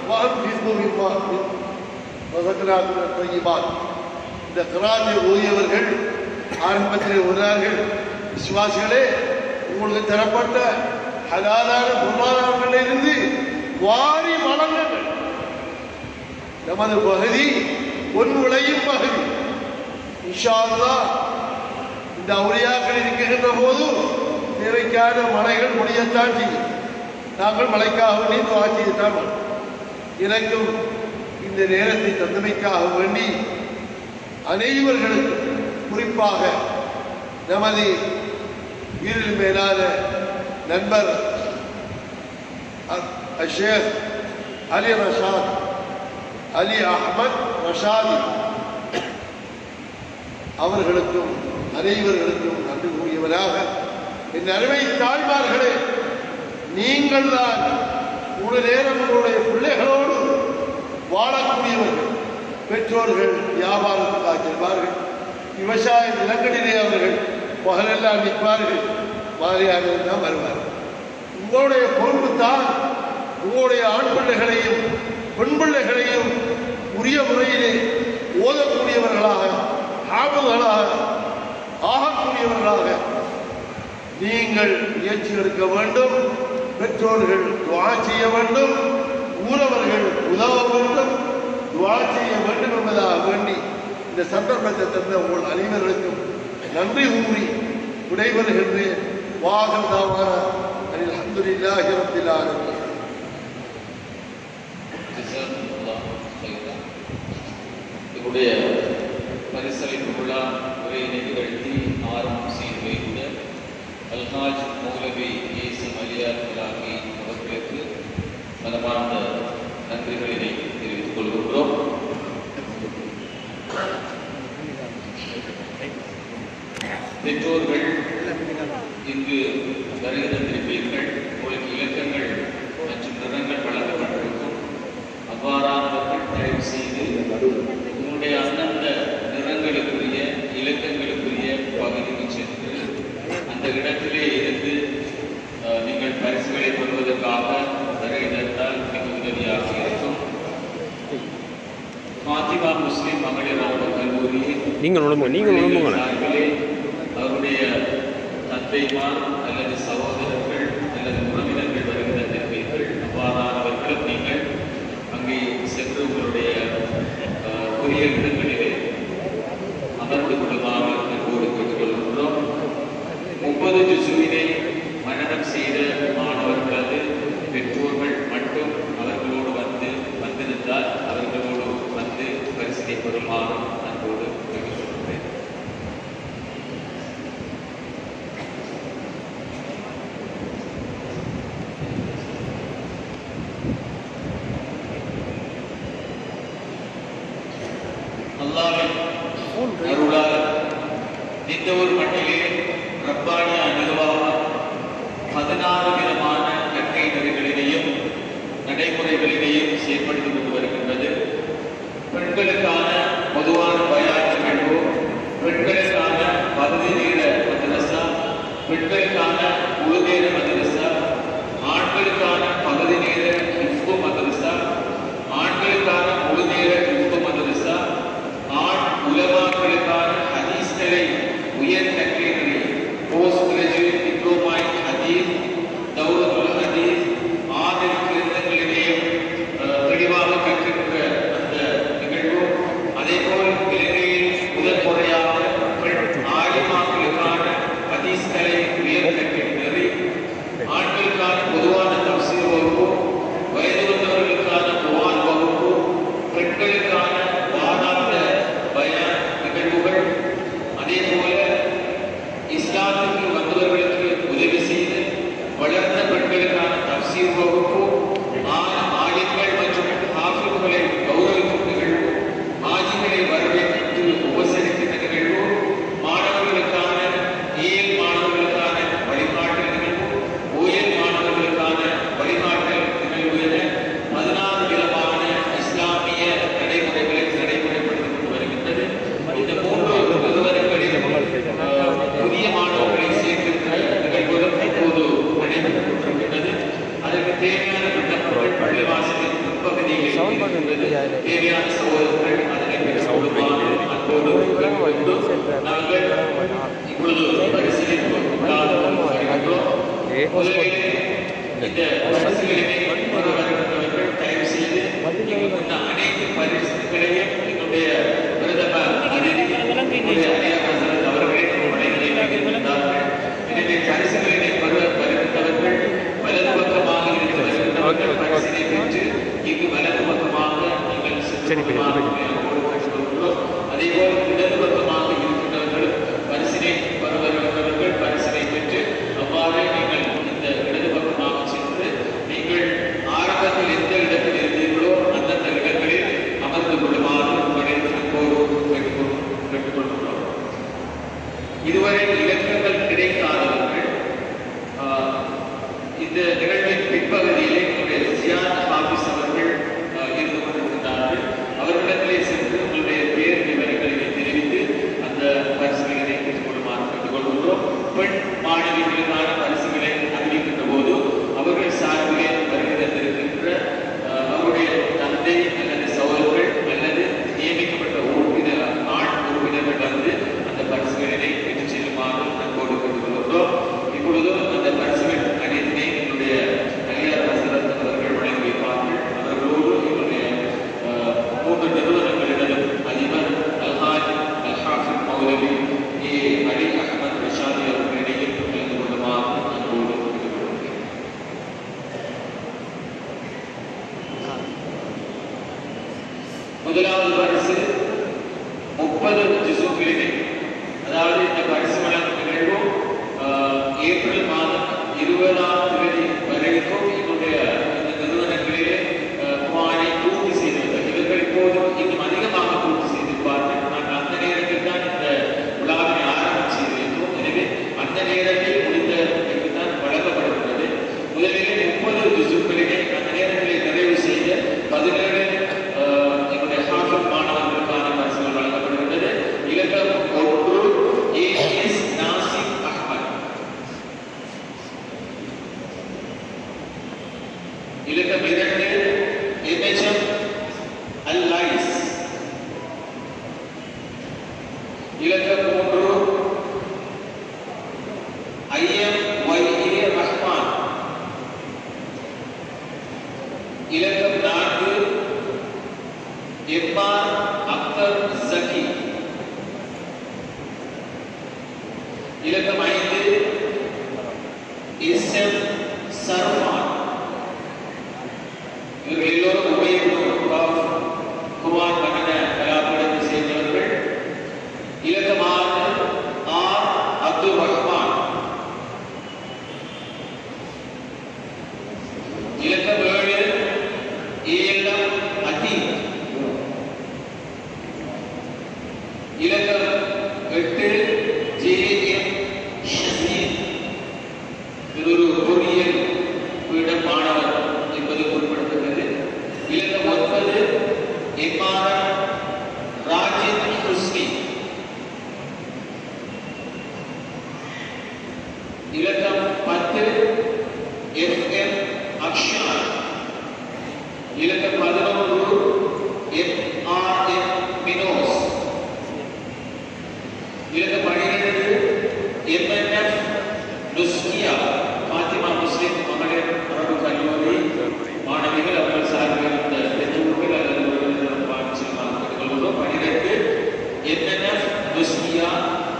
இந்த கிராமிய ஊதியவர்கள் ஆரம்பத்தில் உறார்கள் விசுவாசிகளே உங்களுக்கு தரப்பட்ட ஹலாலான பொருளாதாரங்களில் இருந்து வாரி வழங்குங்கள் நமது பகுதி பொன் விளையும் பகுதி இன்ஷா அல்லாஹ் இந்த அவுளியாக்கள் இருக்கின்ற போது தேவைக்கான மழைகள் முடியத்தான் செய்யும் நாங்கள் மழைக்காக வேண்டி துவா செய்யத்தான் வேண்டும். எனக்கும் இந்த நேரத்தை தந்தமைக்காக வேண்டி அனைவர்களுக்கும் குறிப்பாக நமது வீரில் மேலான நண்பர் அ- ஷேக் அலி ரஷாத் அலி அஹ்மத் ரஷாதி அவர்களுக்கும் அனைவர்களுக்கும் நன்றி கூறியவராக என் அருமை தாய்மார்களே நீங்கள் தான் ஒரு நேரம் உங்களுடைய பிள்ளைகளோடு வாழக்கூடியவர்கள் பெற்றோர்கள் வியாபாரத்துக்காக செல்வார்கள் விவசாய நிலங்களிலே அவர்கள் பகலெல்லாம் நிற்பார்கள் மாதிரியாக தான் வருவார்கள் உங்களுடைய பொறுப்பு தான் உங்களுடைய ஆண் பிள்ளைகளையும் பெண் பிள்ளைகளையும் உரிய முறையிலே ஓதக்கூடியவர்களாக ஆபுகளாக ஆகக்கூடியவர்களாக நீங்கள் முயற்சி எடுக்க வேண்டும் பெற்றோர்கள் துவா செய்ய வேண்டும் ஊரவர்கள் உதவ வேண்டும் துவா செய்ய வேண்டும் என்பதாக வேண்டி இந்த சந்தர்ப்பத்தை தந்த உங்கள் அனைவர்களுக்கும் நன்றி கூறி விடைபெறுகின்றேன் வாகன் தாவான அனில் அஹமதுல்லாஹி ரப்பில் ஆலமீன் ஜஸாக்குமுல்லாஹ் ஹைரா. இவருடைய பரிசளிப்பு விழா உரையினை நிகழ்த்தி ஆரம்பம் செய்து வைத்த அல்ஹாஜ் மௌலவி ஏசி மலியார் கலாமி அவர்களுக்கு மனமார்ந்த நன்றிகளினை தெரிவித்துக் கொள்கின்றோம் பெற்றோர்கள் இங்கு வருகை தந்திருப்பீர்கள் உங்களுக்கு இலக்கங்கள் மற்றும் நிறங்கள் வழங்கப்பட்டிருக்கும் அவ்வாறானவர்கள் தயவு செய்து உங்களுடைய அந்தந்த நிறங்களுக்குரிய இலக்கங்களுக்குரிய பகுதிக்கு சென்று அந்த இடத்திலே இருந்து அஹ், நீங்கள் பரிசுகளை பெறுவதற்காக வருகை தந்தால் மிக உதவியாக இருக்கும் ஃபாத்திமா முஸ்லிம் மகளிர் ஆர்வ கல்லூரி நீங்கள் நுழைம்புங்க நீங்கள் நுழைம்புங்களேன் சார்பிலே அவருடைய தந்தைமார் அல்லது சகோதரர்கள் அல்லது உறவினர்கள் வருகிற தருவீர்கள் அவ்வாறானவர்களும் நீங்கள் அங்கே சென்று உங்களுடைய அஹ், உரிய இடங்களிலே அமர்ந்து கொள்ளுமாறு அன்போடு கேட்டுக்கொள்கின்றோம் முப்பது ஜுசுவினை மனனம் செய்த மாணவர்களது பெற்றோர்கள் மட்டும் அவர்களோடு வந்து வந்திருந்தால் அவர்களோடு வந்து பரிசினை பெறுமாறு அன்போடு கேட்டுக்கொள்கிறேன் அல்லாவின் அருளால் இந்த ஒரு மண்ணிலே ரப்பானிய நிர்வாகம் பதினாறு விதமான கற்கை நெறிகளிலேயும் நடைமுறைகளிலேயும் செயல்படுத்திக் கொண்டு வருகின்றது பெண்களுக்கான பொதுவான பயான் நிகழ்வு பெண்களுக்கான பகுதி நேர மதரசா பெண்களுக்கான முழு நேர மதரசா ஆண்களுக்கான பகுதி நேர இஃபு மதரசா ஆண்களுக்கான முழு நேர இஃபு மதரசா ஆண் உலமாக்களுக்கான ஹதீஸ் நிலை உயர் கல்வி நிலை போஸ்ட் கிராஜுவேட் டிப்ளோமா இன் ஹதீஸ் தௌரத்துல் ஹதீஸ் ஆதரிக்கு இடங்களிலேயும் அஹ், தெளிவாக கற்கின்ற அந்த நிகழ்வு சகோதரர்கள் அதனை பெற்றுக் கொள்ளுமாறு அன்போடு கேட்டுக்கொண்டு நாங்கள் இப்பொழுது பரிசீலித்து உட்கார்ந்து வருகின்றோம். முதலிலே இந்த பரிசுகளினை கொண்டு வருகின்றவர்கள் தயவு செய்து இங்குள்ள அனைத்து பரிசுகளையும் எங்களுடைய பிரதமர் அதிதி எங்களுடைய அணியரசர் அவர்களே வழங்கி வைத்திருந்தார்கள். எனவே பரிசுகளினை பெற வருகின்றவர்கள் வலது பக்கமாக இருந்து வருகின்றவர்கள் பரிசினை பெற்று இங்கு வலது பக்கமாக நீங்கள் சரி, பெரிய, பெரிய. சென்று அதேபோல் இடது பக்கமாக இருக்கின்றவர்கள் பரிசினை பெற வருகின்றவர்கள் பரிசினை பெற்று அவ்வாறு நீங்கள் இந்த இடது பக்கமாக சென்று நீங்கள் ஆரம்பத்தில் எந்த இடத்தில் இருந்தீர்களோ அந்தந்த இடங்களில் அமர்ந்து கொள்ளுமாறு உங்களை அன்போடு கேட்டுக்கொள்- கேட்டுக்கொள்கிறோம் இதுவரை இலக்கங்கள் கிடைக்காதவர்கள் ஆஹ், இந்த நிகழ்வின் பிற்பகுதியிலே எங்களுடைய ஜியான் ஹாபிஸ் அவர்கள் ஆஹ், இருந்து கொண்டிருக்கிறார்கள் அவர்களிடத்திலே சென்று உங்களுடைய பேர் விவரங்களை தெரிவித்து அந்த பரிசுகளை பெற்றுக் கொள்ளுமாறு கேட்டுக்கொள்கிறோம் பெண் மாணவிகளுக்கான பரிசுகளை அறிவிக்கின்ற போது அவர்கள் சார்பிலே வருகிறந்திருக்கின்ற ஆஹ், அவருடைய தந்தை அல்லது சகோதரர்கள் அல்லது நியமிக்கப்பட்ட உறுப்பினர் ஆண் உறுப்பினர்கள் வந்து அந்த பரிசுகளை பெற்றுச் செல்லுமாறு அன்போடு கேட்டுக்கொள்கிறோம் இப்பொழுது அந்த பரிசுகள் அனைத்தினை என்னுடைய ஐயா ரசரத் அவர்கள் வழங்கி வைப்பார்கள் அவர்களோடு என்னுடைய ஆஹ், மூன்று நிறுவனங்களிடம் அதிபர் அல்ஹாஜ் அல்ஹாஃபித் மௌலவி ஏ அலி அஹமத் ரஷாதி அவர்களிடையே கலந்து கொள்ளுமாறு அன்போடு கேட்டுக்கொள்கிறேன் முதலாவது பரிசு முப்பது ஜிசுக்களிலே அதாவது இந்த பரிசு வழங்கும் நிகழ்வு ஆஹ், ஏப்ரல் மாதம் இருபதாம் தேதி வரைக்கும் என்னுடைய இந்த நிறுவனங்களிலே ஆஹ், குர்ஆனை பூர்த்தி செய்திருக்கிறது இவர்கள் இப்போதும் இன்னும் அதிகமாக பூர்த்தி செய்திருப்பார்கள் நாங்கள் அந்த நேரத்தில் தான் இந்த விழாவை ஆரம்பிச்சிருந்தோம் எனவே அந்த நேரத்தில் முடிந்த தான் வழங்கப்படுகிறது முதலிலே முப்பது ஜிசுக்களிலே அந்த நேரத்திலே நிறைவு செய்த பதினேழு ஆஹ், என்னுடைய ஹாஃபிஸ் மாணவர்களுக்கான பரிசுகள் வழங்கப்படுகின்றது இலக்கம் ஒன்று ஏஎஸ் நாசிக் அஹ்மத் இலக்கம் இரண்டு எம்எச்எம் அல் லைஸ் இலக்கம் மூன்று ஐஎம் ஒய்ஏ ரஹ்மான் இலக்கம் நான்கு எம்ஆர் அக்தர் ஜக்கி இலக்கம் ஐந்து எஸ் எம் சர்ஃபான் இவர்கள் எல்லோரும் உபயோகம் குர்ஆன் கண்டன கலாபடத்தை சேர்ந்தவர்கள் இலக்கம் ஆறு ஆர் அப்துல் ரஹ்மான் இலக்கம் ஏழு ஏஎல்எம் அதீப் இலக்கம் எட்டு ஜேஎம் ஷசீர் இது ஒரு பொறியியல் பீட மாணவர் என்பது குறிப்பிடத்தக்கது இலக்கம் ஒன்பது எம்ஆர் ராஜித் ஹுஸ்னி இலக்கம் பத்து எஃப் எம் அக்ஷான் இலக்கம் பதினொன்று எம் ஆர் எம் மினோஸ் இலக்கம் பன்னிரண்டு எம்என்எஃப் நுஸ்கியா பாத்திமா முஸ்லிம் மகளிர் அரபு கல்லூரி மாணவிகள் அவர்கள் சார்பில் இந்த பெற்றோர்கள் அல்லது உறவினர்கள் பாண்டிச்சமாக கொள்கிறோம் பன்னிரண்டு எம்என்எஃப் நுஸ்கியா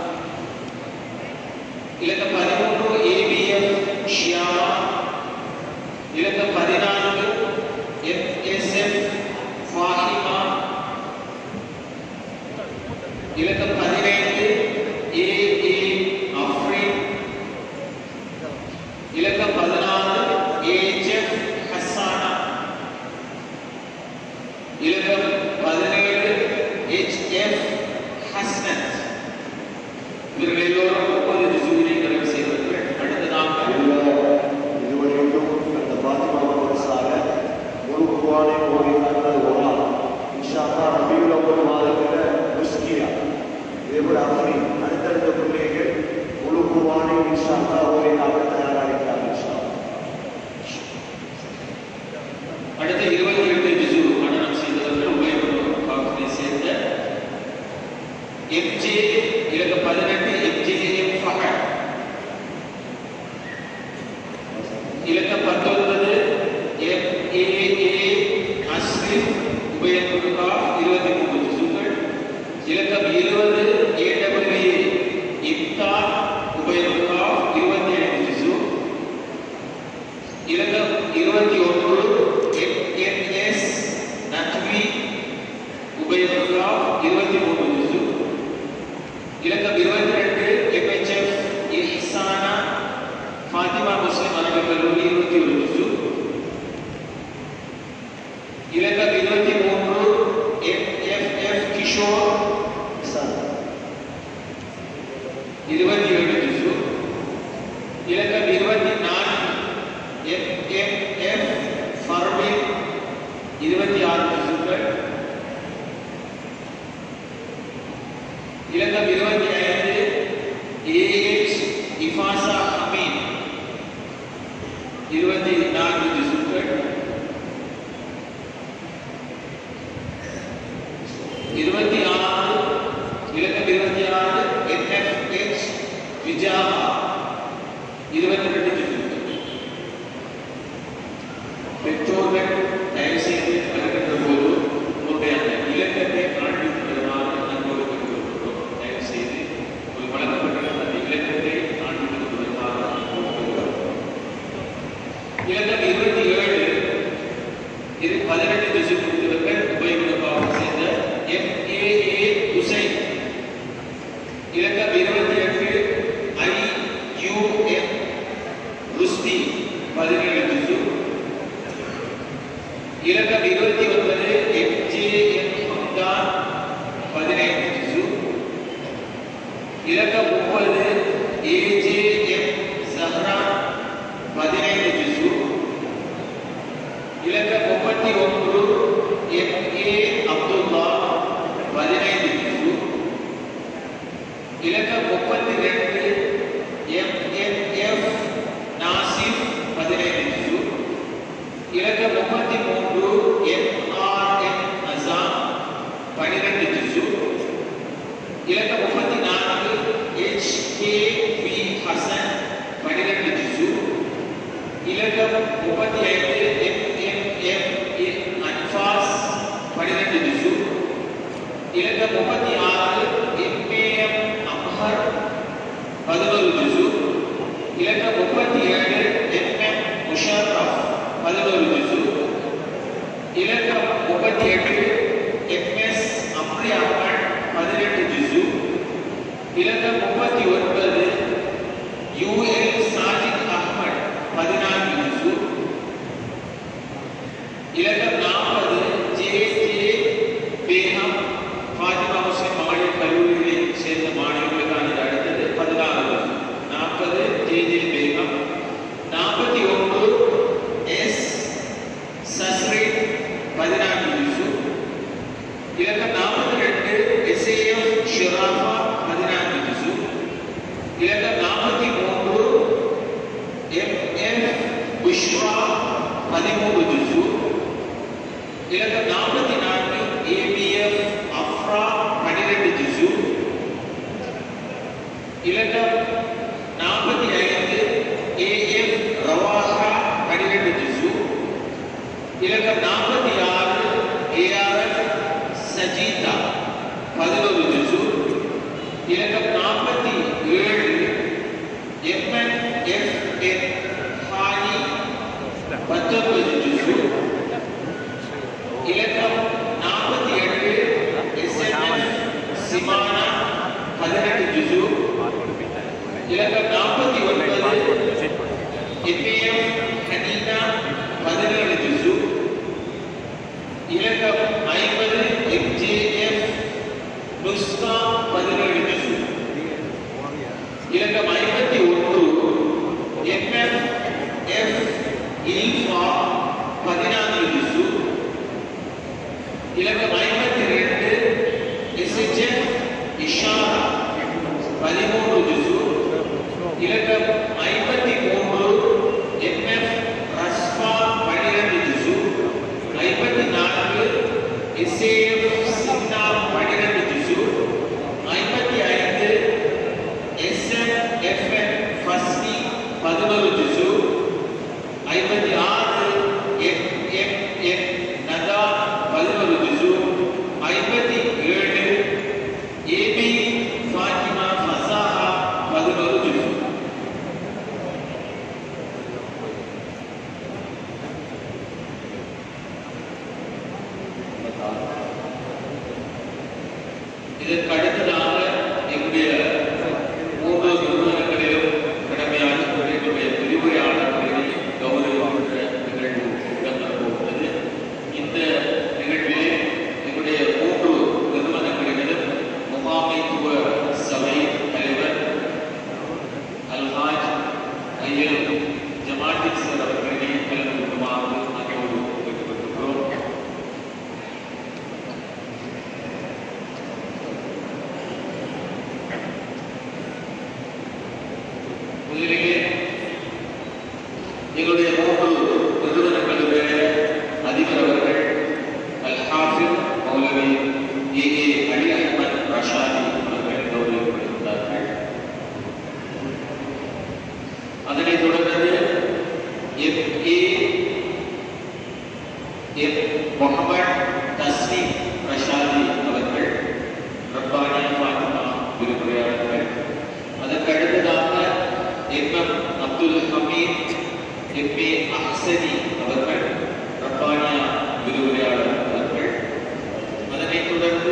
இலக்கம் பதிமூன்று ஏபிஎஃப் ஷியாமா இலக்கம் பதினான்கு எஃப்எஸ்எஃப் ஃபாஹிமா இலக்கம் பதினைந்து ஏஏ அஃப்ரின் இலக்கம் பதினாறு ஏஜெஃப் ஹசானா இலக்கம் பதினேழு எச்எஃப் ஹஸ்னத் இவர்கள் எல்லோரும் முப்பது ஜூனை நிறைவு செய்வார்கள் அடுத்ததாக இதுவரைக்கும் அந்த பாத்திமாவோடு சார ஒரு குவானை ஓடி தந்தது ஒரு ஆள் இன்ஷால்லா ரபியுல் அவ்வல் மாதத்தில் முஸ்கியா இதேபோல அப்படி அடுத்தடுத்த பிள்ளைகள் முழு குவானை இன்ஷால்லா ஓடி நாங்கள் தயாராகிறார் இன்ஷா அடுத்த இருபத்தி எட்டு ஜிசு மனநம் செய்தவர்கள் உபயோகம் இலக்கம் இருபது ஏடபிள்யூஏ இப்தார் உபயோகா இருபத்தி ஐந்து ஜிசு இலக்கம் இருபத்தி ஒன்று எஸ் நட்வி உபயோகா இருபத்தி மூன்று ஜிசு இலக்கம் இருபத்தி ரெண்டு எம்ஹெச்எஃப் இஹ்சானா ஃபாத்திமா முஸ்லிம் அரபிக் கல்லூரி இருபத்தி ஒரு ஜிசு இலக்கம் இருபத்தி மூன்று எஃப் கிஷோர் இருபத்தி ஏழு ஜிசு இலக்கம் இருபத்தி நான்கு எஃப் எஃப் எஃப் ஃபர்வின் இருபத்தி ஆறு ஜிசுக்கள் இலக்கம் இருபத்தி ஐந்து ஏஎச் இஃபாசா அமீன் இருபத்தி நான்கு ஜிசுக்கள் இருபத்தி ஆறு இலக்கம் இருபத்தி ஆறு என்எஃப்ஹெச் விஜாமா இருபத்தி ரெண்டு ஜிசுக்கள் பெற்றோர்கள் தயவு செய்து வருகின்ற போது உங்களுடைய அந்த இலக்கத்தை காண்பித்து வருமாறு அன்போடு கேட்டுக்கொள்கிறோம் தயவு செய்து உங்களுக்கு வழங்கப்பட்ட அந்த இலக்கத்தை காண்பித்து வருமாறு அன்போடு கேட்டுக்கொள்கிறோம் இலக்கம் இருபத்தி ஏழு இது பதினெட்டு திசை கொடுத்தவர்கள் உபயோகமாக செய்த எம் ஏ ஏ ஹுசைன் இலக்கம் இருபத்தி எட்டு ஐ யூ எம் ருஸ்தி பதினேழு திசு இலக்கம் இருபத்தி ஒன்பது எம் ஜே எம் ஹம்தான் பதினைந்து திசு இலக்கம் முப்பது ஏ ஜே எம் ஜஹ்ரா பதினைந்து திசு இலக்கம் முப்பத்தி ஒன்று எம் ஏ அப்துல்லா பதினைந்து திசு இலக்கம் முப்பத்தி ரெண்டு எம் எம் எஃப் நாசிப் பதினைந்து திசு இலக்கம் முப்பத்தி மூன்று எம் ஆர் எம் அசாம் பன்னிரெண்டு திசு இலக்கம் முப்பத்தி நான்கு எச் கே பி ஹசன் பன்னிரெண்டு திசு இலக்கம் முப்பத்தி ஐந்து M M M M Anbas பன்னிரெண்டு திசு இலக்கம் முப்பத்தி ஆறு எம் ஏ எம் அம்ஹர் பதினோரு திசு இலக்கம் முப்பத்தி ஏழு எம் எம் முஷர்ரஃப் பதினோரு திசு இலக்கம் முப்பத்தி எட்டு எம் எஸ் அப்ரி அஹ்மத் பதினெட்டு திசு இலக்கம் முப்பத்தி ஒன்பது யுஎல் சாஜித் அஹ்மத் பதினான்கு திசு இலக்கம் நாற்பது ஜே ஜே பேகம் ஃபாத்திமா முஸ்லிம் மகளிர் கல்லூரியில் சேர்ந்த மாணவர்களுக்கான இது அடுத்தது பதினாறு திசு நாற்பது ஜே ஜே பேகம் நாற்பத்தி ஒன்று எஸ் சஸ்ரீத் பதினான்கு திசு இலக்கம் நாற்பத்தி ரெண்டு எஸ்ஏஎஃப் ஷிராஃபா பதினான்கு திசு இலக்கம் நாற்பத்தி மூன்று எம் எஃப் புஷ்ரா பதிமூன்று திசு இலக்கம் நாற்பத்தி நான்கு ஏபிஎஃப் அஃப்ரா பன்னிரெண்டு திசு இலக்கம் நாற்பத்தி ஐந்து ஏஎஃப் ரவாஹா பன்னிரெண்டு திசு இலக்கம் நாற்பத்தி ஆறு ஏஆர்எஃப் சஜீதா பதினோரு திசு இலக்கம் நாற்பத்தி ஏழு எம்என் எஃப் என் ஹானி பத்தொன்பது திசு இலக்கம் நாற்பத்தி எட்டு எஸ்என்எஃப் சிமானா பதினெட்டு திசு இலக்கம் நாற்பத்தி ஒன்பது எம்ஏஎஃப் ஹனீனா பதினேழு திசு இலக்கம் ஐம்பது எம்ஜேஎஃப் நுஸ்கா பதினேழு திசு இலக்கம் ஐம்பத்தி ஒன்று எம்எஃப் எஃப் இல்ஃபா பதினான்கு திசு இலக்கம் ஐம்பத்தி ரெண்டு எஸ்ஹெச்எஃப் இஷாரா பதிமூன்று திசு இலக்கம் ஐம்பத்தி மூன்று எம் இதற்கு அடுத்ததாக எங்களுடைய மூன்று நிறுவனங்களிலும் கடமையாற்ற எங்களுடைய விரிவுரையாளர்களை கௌரவிக்கின்ற நிகழ்வு இடம்பெறப்போகிறது இந்த நிகழ்விலே எங்களுடைய மூன்று நிறுவனங்களிலும் முகாமைத்துவ சபை தலைவர் அல்ஹாஜ் ஐயர் ஜமாட்டிக் சார் அவர்களை கலந்து கொள்ளுமாறு அனைவரும் கேட்டுக்கொள்கிறோம் முதலிலே எங்களுடைய மூன்று நிறுவனங்களுடைய அதிபர் அவர்கள் அல் ஹாஃபில் மௌலவி ஏ ஏ அலி அஹ்மத் ரஷாதி அவர்கள் கௌரவிக்கப்படுகிறார்கள் அதனைத் தொடர்ந்து M A M Mohammed Tasleem Rashadi அவர்கள் ரப்பானியா ஃபாத்திமா விரிவுரையாளர்கள் அதற்கு அடுத்ததாக M M Abdul Hameed M A Ahsani அவர்கள் ரப்பானியா விரிவுரையாளர் அவர்கள் அதனைத் தொடர்ந்து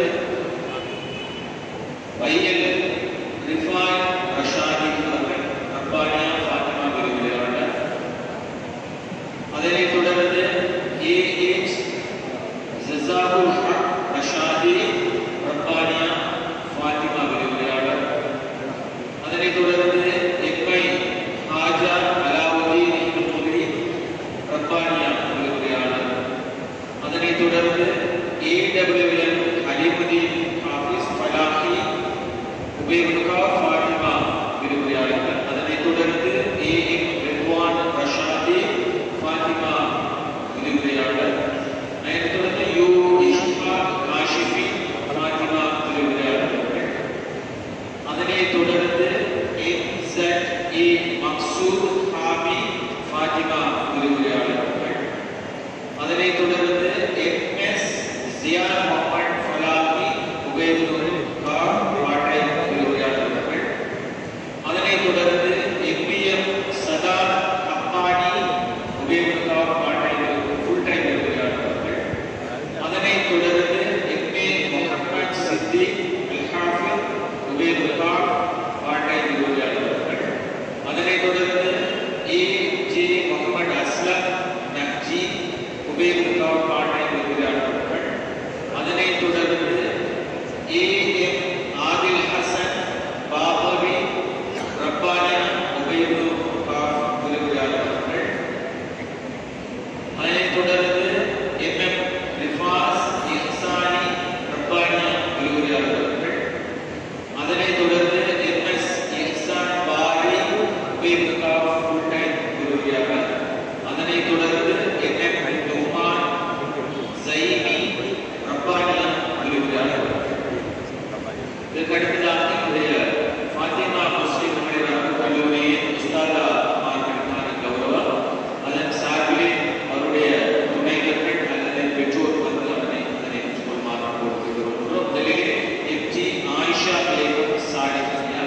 வையல் ரிஃபாய் ரஷாதி அவர்கள் ரப்பானியா ஃபாத்திமா விரிவுரையாளர் அதனைத் தொடர்ந்து ஏ எச் ஜசாபுல் ஹக் ரஷாதி ரப்பானியா ஃபாத்திமா விரிவுரையாளர் அதனைத் தொடர்ந்து எம்ஐ ஹாஜா அலாவுதீன் இப்னுல் ரப்பானியா விரிவுரையாளர் அதனைத் தொடர்ந்து ஏடபிள்யூஎல் அலிமுதீன் ஹாஃபிஸ் ஃபலாஹி உபேபுகா ஃபாத்திமா விரிவுரையாளர்கள் அதனைத் தொடர்ந்து ஏ எம் ரித்வான் ரஷாதி ஃபாத்திமா விரிவுரையாளர் அதனைத் தொடர்ந்து யூ இஷ்மா காஷிஃபி ஃபாத்திமா விரிவுரையாளர்கள் அதனைத் தொடர்ந்து M Z A Maqsood Hami Fathima விரிவுரையாளர்கள் அதனைத் தொடர்ந்து எம் எஸ் ஜியா முகமது ஃபலாஹி உபேதுல் கார் பாட்டை விரிவுரையாளர்கள் அதனைத் தொடர்ந்து எம்பிஎம் சதா அப்பானி உபேதுல் கார் பாட்டை ஃபுல் டைம் விரிவுரையாளர்கள் அதனைத் தொடர்ந்து எம்ஏ முகமது சித்திக் அல் ஹாஃபித் உபேதுல் கார் பாட்டை விரிவுரையாளர்கள் அதனைத் தொடர்ந்து ஏ ஜே முகமது அஸ்லம் நக்ஜி உபேதுல் கார் பாட்டை விரிவுரையாளர்கள் அதனைத் தொடர்ந்து ஏ எம் ஆதில் ஹசன் பாபவி ரப்பானியா உபேதுல் கார் விரிவுரையாளர்கள் அதனைத் தொடர்ந்து எம் எம் ரிஃபாஸ் இஹ்சானி ரப்பானியா விரிவுரையாளர்கள் அதனைத் தொடர்ந்து எம் எஸ் இஹ்சான் பாரி உபேதுகா ஃபுல் டைம் விரிவுரையாளர் அதனைத் தொடர்ந்து எம் எம் நுமான் ஜைமி ரப்பானியா விரிவுரையாளர் இதற்கு அடுத்ததாக என்னுடைய ஃபாத்திமா முஸ்லிம் மகளிர் கல்லூரியின் உஸ்தாதா மார்களுக்கான கௌரவம் அதன் சார்பிலே அவருடைய துணைவர்கள் அல்லது பெற்றோர் வந்து அதனை அதனை கொள்மாறு கொடுக்கிறோம் முதலிலே எம் ஜி ஆயிஷா பேகம் சாடியா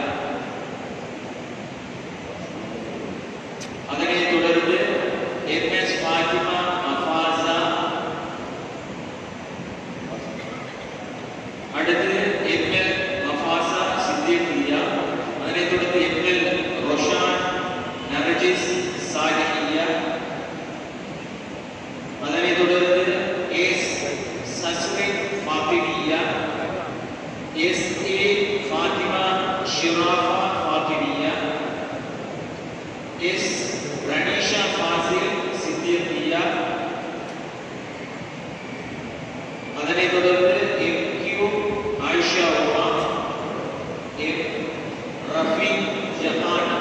அதனைத் தொடர்ந்து எம் எஸ் ஃபாத்திமா மஃபாசா அடுத்து எம்எல் மஃபாசா சித்தியக்கியா அதனைத் தொடர்ந்து எம்எல் ரொஷான் நரஜிஸ் சாலிஹியா அதனைத் தொடர்ந்து எஸ் சஸ்மின் ஃபாத்திமியா எஸ் ஏ ஃபாத்திமா ஷிராஃபா ஃபாத்திமியா எஸ் ரனீஷா ஃபாசில் சித்தியக்கியா அதனைத் தொடர்ந்து M Q Ayesha Uma M Rafi Jahan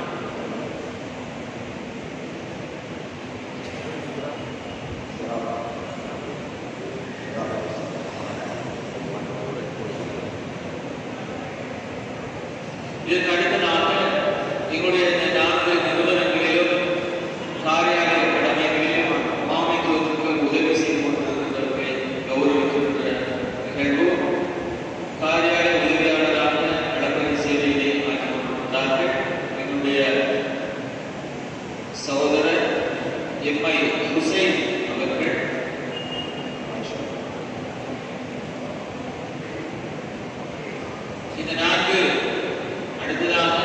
இதற்கு அடுத்ததாக எங்களுடைய இந்த நான்கு நிறுவனங்களிலும் காரியாலய கடமைகளிலும் மாமைத்துவத்துக்கு உதவி செய்து கொண்டிருக்கின்றவர்களை கௌரவிக்கின்ற நிகழ்வு காரியாலய உதவியாளராக நடப்பதி சேவையிலே ஆற்றிக் கொண்டிருந்தார்கள் எங்களுடைய சகோதரர் எம்ஐ ஹுசைன் அவர்கள் இந்த நான்கு அடுத்ததாக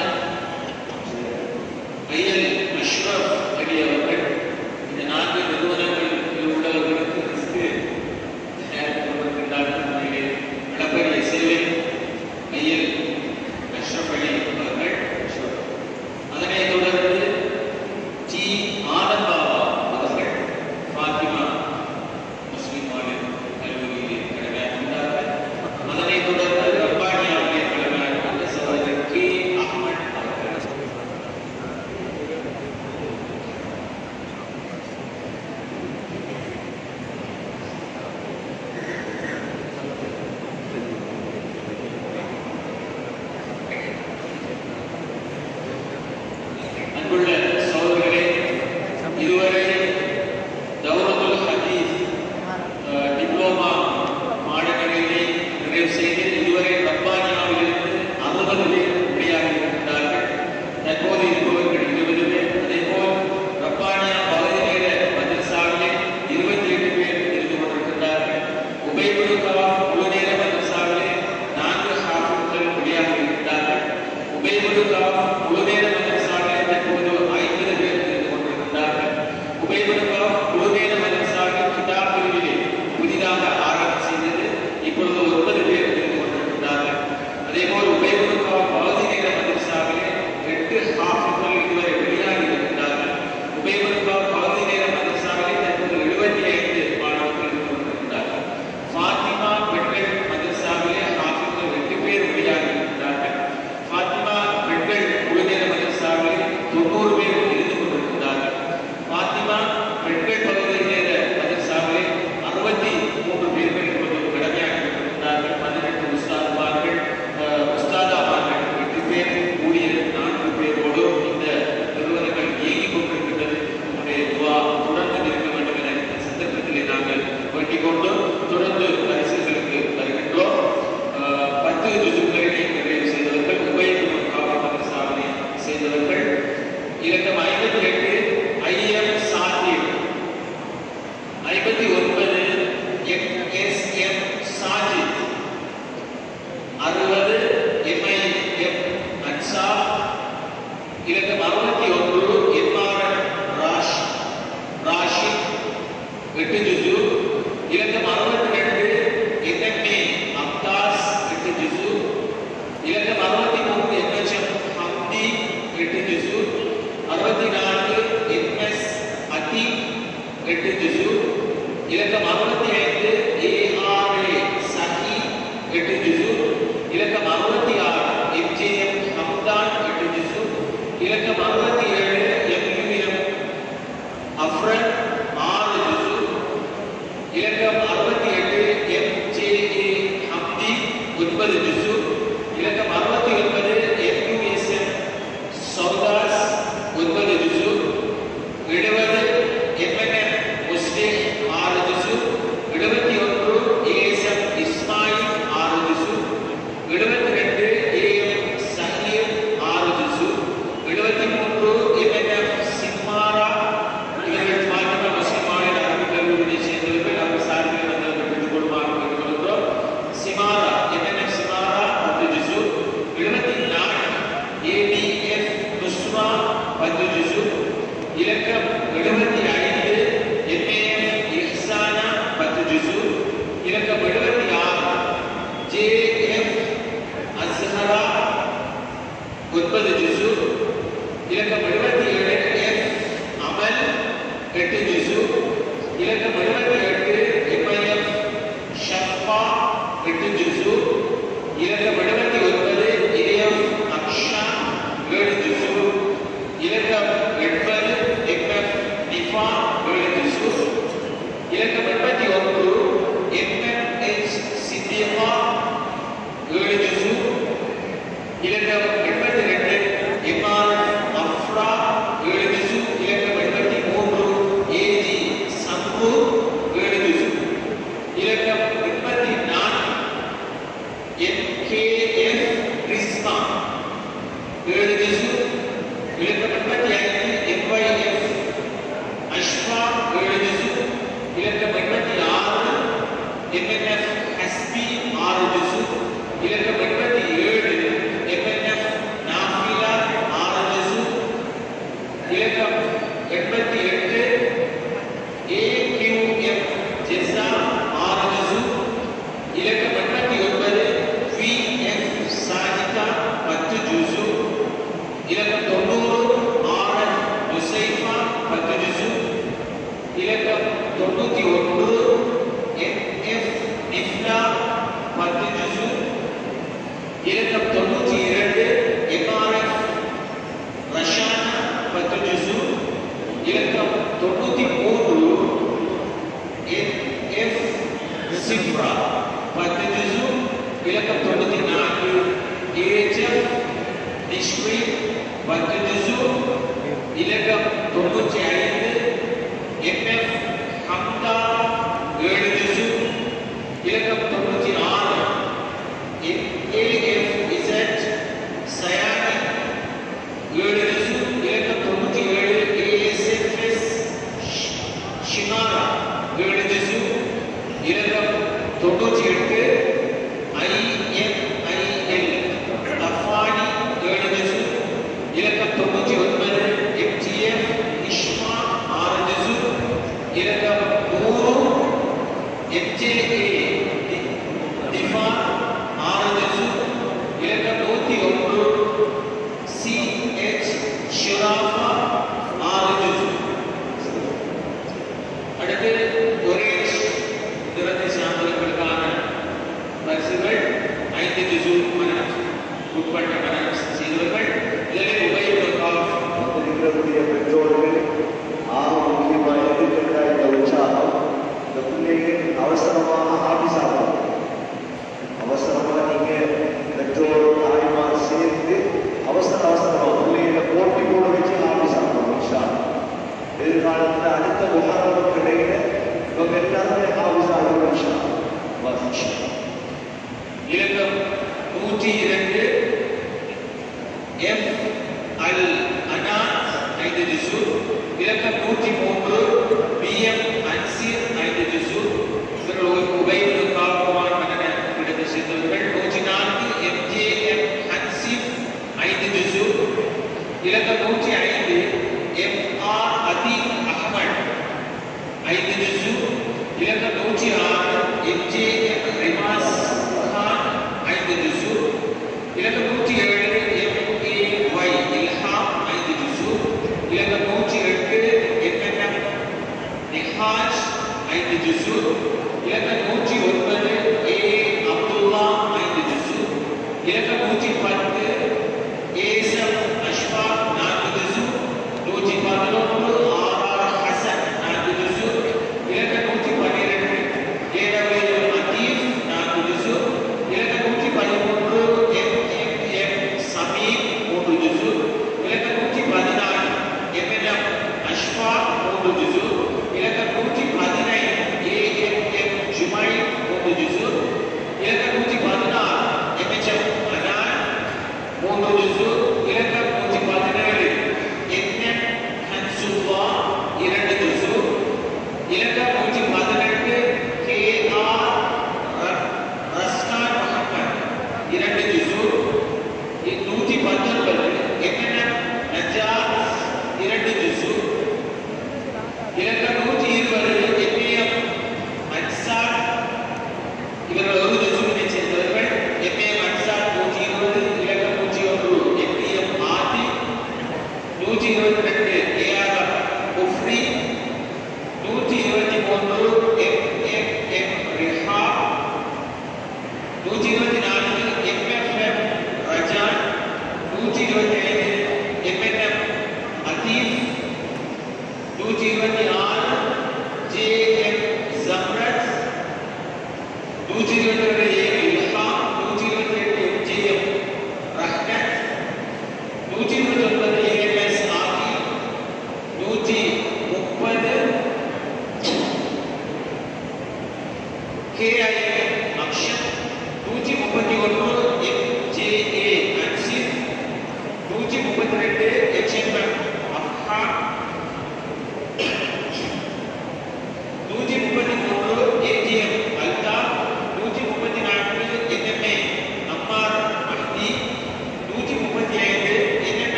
ஐயல் அஷ்ரப் அலி அவர்கள் இந்த நான்கு நிறுவனங்களில் உள்ளவர்களுக்கு ரிஸ்க் கொண்டிருக்கின்றார்கள் உண்மையிலே அளப்பரிய சேவை ஐயல் அஷ்ரப் அலி அவர்கள் அதனைத் தொடர்ந்து டி ஆனந்தாவா அவர்கள் ஃபாத்திமா முஸ்லிம் மாநில கல்லூரியிலே கடமையாற்றுகிறார்கள் அதனைத் தொடர்ந்து ரப்பானியாவிலே கடமையாற்றுகின்ற சகோதரர் கே அஹ்மத் அவர்கள் அன்புள்ள சகோதரர்களே இதுவரை தௌரத்துல் ஹதீஸ் அஹ், டிப்ளோமா மாணவர்களை நிறைவு செய்து இதுவரை ரப்பானியாவிலிருந்து அறுபது பேர் வெளியாக இருக்கின்றார்கள் தற்போது இருப்பவர்கள் இருபது பேர் அதேபோல் ரப்பானியா பகுதி நேர மதரசாவிலே இருபத்தி எட்டு பேர் இருந்து கொண்டிருக்கின்றார்கள் உபயகுழுக்கா முழு நேர மதரசாவிலே நான்கு ஹாஃபிர்கள் வெளியாக இருக்கின்றார்கள் உபயகுழுக்கா முழு நேர மதரசாவிலே தற்போது ஐம்பது பேர் இருந்து கொண்டிருக்கின்றார்கள் உபயகுழுக்கா முழு நேர மதரசாவில் கிதாப் பிரிவிலே புதிதாக ஆரம்பம் செய்தது இப்பொழுது ஒன்பது பேர் இருந்து கொண்டிருக்கின்றார்கள் அதேபோல் உபயகுழுக்கா பகுதி நேர மதரசாவிலே எட்டு ஹாஃபிர்கள் இதுவரை வெளியாகி இருக்கின்றார்கள் உபயகுழுக்கா பகுதி நேர மதரசாவிலே தற்போது எழுபத்தி ஐந்து மாணவர்கள் இருந்து கொண்டிருக்கின்றார்கள் ஃபாத்திமா பெண்கள் மதரசாவிலே ஹாஃபிர்கள் எட்டு பேர் வெளியாகி இருக்கின்றார்கள் ஃபாத்திமா பெண்கள் முழு நேர மதரசாவிலே தொண்ணூறு பேர் இருந்து கொண்டிருக்கின்றார்கள் ஃபாத்திமா பெண்கள் பகுதி நேர மதரசாவிலே அறுபத்தி மூன்று பேர்கள் இப்போது கடமையாகி கொண்டிருக்கிறார்கள் பதினெட்டு உஸ்தாதுமார்கள் அஹ், உஸ்தாதாமார்கள் எட்டு பேர் கூடிய நான்கு பேரோடு இந்த நிறுவனங்கள் இயங்கிக் கொண்டிருக்கின்றது உங்களுடைய துவா தொடர்ந்து இருக்க வேண்டும் என இந்த சந்தர்ப்பத்திலே நாங்கள் வேண்டிக் கொண்டு தொடர்ந்து பரிசுகளுக்கு வருகின்றோம் அஹ், பத்து ஜுசுக்களை நிறைவு செய்தவர்கள் உபயோகம் காவல் சாதனை செய்தவர்கள் இலக்கம் ஐம்பத்தி எட்டு ஐஎம் சாத்தியம் ஐம்பத்தி ஒன்பது எஸ் எம் சாஜித் அறுபது எம்ஐஎம் அன்சா இலக்கம் அறுபத்தி ஒன்று எம்ஆர் ராஷ் ராஷித் எட்டு ஜுசு இலக்கம் அறுபத்தி ரெண்டு என்எம்ஏ அப்தாஸ் எட்டு ஜுசு இலக்கம் அறுபத்தி மூன்று எம்எச்எம் ஹம்தி எட்டு ஜுசு அறுபத்தி நான்கு எம்எஸ் அதி எட்டு ஜுசு இலக்கம் அறுபத்தி ஐந்து ஏஆர்ஏ சஹி எட்டு ஜுசு இலக்கம் அறுபத்தி ஆறு எம்ஜேஎம் ஹம்தான் எட்டு ஜுசு இலக்கம் அறுபத்தி ஏழு எம்யூஎம் அஃப்ரன் ஆறு ஜுசு இலக்கம் அறுபத்தி எட்டு எம்ஜேஏ ஹம்தி ஒன்பது ஜுசு இலக்கம் அறுபத்தி ஒன்பது எம்யூஎஸ்எம் சௌதாஸ் ஒன்பது ஜுசு எழுபது எம்என்எம் முஸ்லிம் ஆறு ஜுசு எழுபத்தி ஒன்று ஏஎஸ்எம் இஸ்மாயில் ஆறு ஜுசு எழுபத்தி ரெண்டு ஏஎம் சஹீர் ஆறு ஜுசு எழுபத்தி மூன்று எம்என்எம் சிம்மாரா இவர்கள் பாத்திமா முஸ்லிம் மாநில அரபு கல்லூரியை சேர்ந்தவர்கள் அவர் சார்பில் வந்தவர்கள் பெற்றுக் கொள்ளுமாறு கேட்டுக்கொள்கிறோம் சிமாரா எம்என்எம் சிமாரா பத்து ஜுசு எழுபத்தி நான்கு ஏடிஎஃப் நுஸ்மா பத்து ஜுசு இலக்கம் எழுபத்தி ஐந்து எம்ஏஎம் இஹ்சானா பத்து ஜுசு இலக்கம் எழுபத்தி ஆறு ஜேஎஃப் அஸ்ஹரா ஒன்பது ஜுசு இலக்கம் எழுபத்தி ஏழு எஃப் அமல் எட்டு ஜுசு இலக்கம் எழுபத்தி எட்டு எம்ஐஎஃப் ஷஃபா எட்டு ஜுசு இலக்கம் எழுபத்தி ஒன்பது ஏஎஃப் அக்ஷா ஏழு ஜுசு இலக்கம் எண்பது எம்எஃப் நிஃபா ஏழு ஜுசு இலக்கம் எண்பத்தி ஒன்று எம்எம்ஹெச் சித்தியமா ஏழு ஜுசு இலக்கம் எண்பத்தி ரெண்டு எம்ஆர் அஃப்ரா ஏழு ஜுசு இலக்கம் எண்பத்தி மூன்று ஏஜி சம்பு ஏழு ஜுசு இலக்கம் எண்பத்தி நான்கு எம்கேஎஃப் கிறிஸ்மா ஏழு ஜுசு இலக்கம் எண்பத்தி ஐந்து எம்ஒய்எஃப் அஷ்வா ஏழு ஜுசு இலக்கம் எண்பத்தி ஆறு எம்என்எஃப் ஹஸ்பி ஆறு ஜுசு இலக்கம் எண்பத்தி ஏழு ஏஎஃப்இசட் சயானிக் ஏழு ரிசு இலக்கம் தொண்ணூற்றி ஏழு ஏஎஸ்எஃப்எஸ் ஷினாரா ஏழு ரிசு இலக்கம் தொண்ணூற்றி எட்டு ஐஎம்ஐஎல் அஃபானி ஏழு ரிசு இலக்கம் தொண்ணூற்றி ஒன்பது எம்ஜிஎஃப் இஷ்மா ஆறு ரிசு இலக்கம் நூறு எம்ஜேஏ திஃபா ஆறு ரிசு இலக்கம் நூற்றி ஒன்று சிஹெச் ஷிராஃபா ஆறு ஜுசு அடுத்து ஒரே திறத்தை சார்ந்தவர்களுக்கான பரிசுகள் ஐந்து ஜுசு மனம் உட்பட்ட மனம் செய்தவர்கள் இதில் உபயோகம் வந்திருக்கக்கூடிய பெற்றோர்கள் ஆக முக்கியமாக எதிர்க்கின்ற இந்த உற்சாகம் இந்த பிள்ளைகள் அவசரமாக ஆபீஸ் ஆகும் அவசரமாக நீங்க பெற்றோர் தாய்மார் சேர்ந்து அவசர அவசரமாக பிள்ளைகளை போட்டி கூட வச்சு ஆபீஸ் ஆகணும் இன்ஷா எதிர்காலத்தில் அடுத்த முகாரமுக்கு இடையில இவங்க எல்லாருமே ஆபீஸ் ஆகணும் இன்ஷா அல்லாஹ். இன்ஷா அல்லாஹ். இலக்கம் நூற்றி இரண்டு எம் அல் அனாத் ஐந்து ஜிசு இலக்கம் நூற்றி மூன்று பி எம் அன்சீர் ஐந்து ஜிசு இவர்கள் உபயோக காப்புவான் மன்னன இடத்தை சேர்ந்தவர்கள் நூற்றி நான்கு எம் ஜே எம் ஹன்சிப் ஐந்து ஜிசு இலக்கம் நூற்றி ஐந்து எம் ஆர் அதீப் அகமட் ஐந்து ஜிசு இலக்கம் நூற்றி ஆறு M J M Rimas Khan ஐந்து ஜிசு இலக்கம்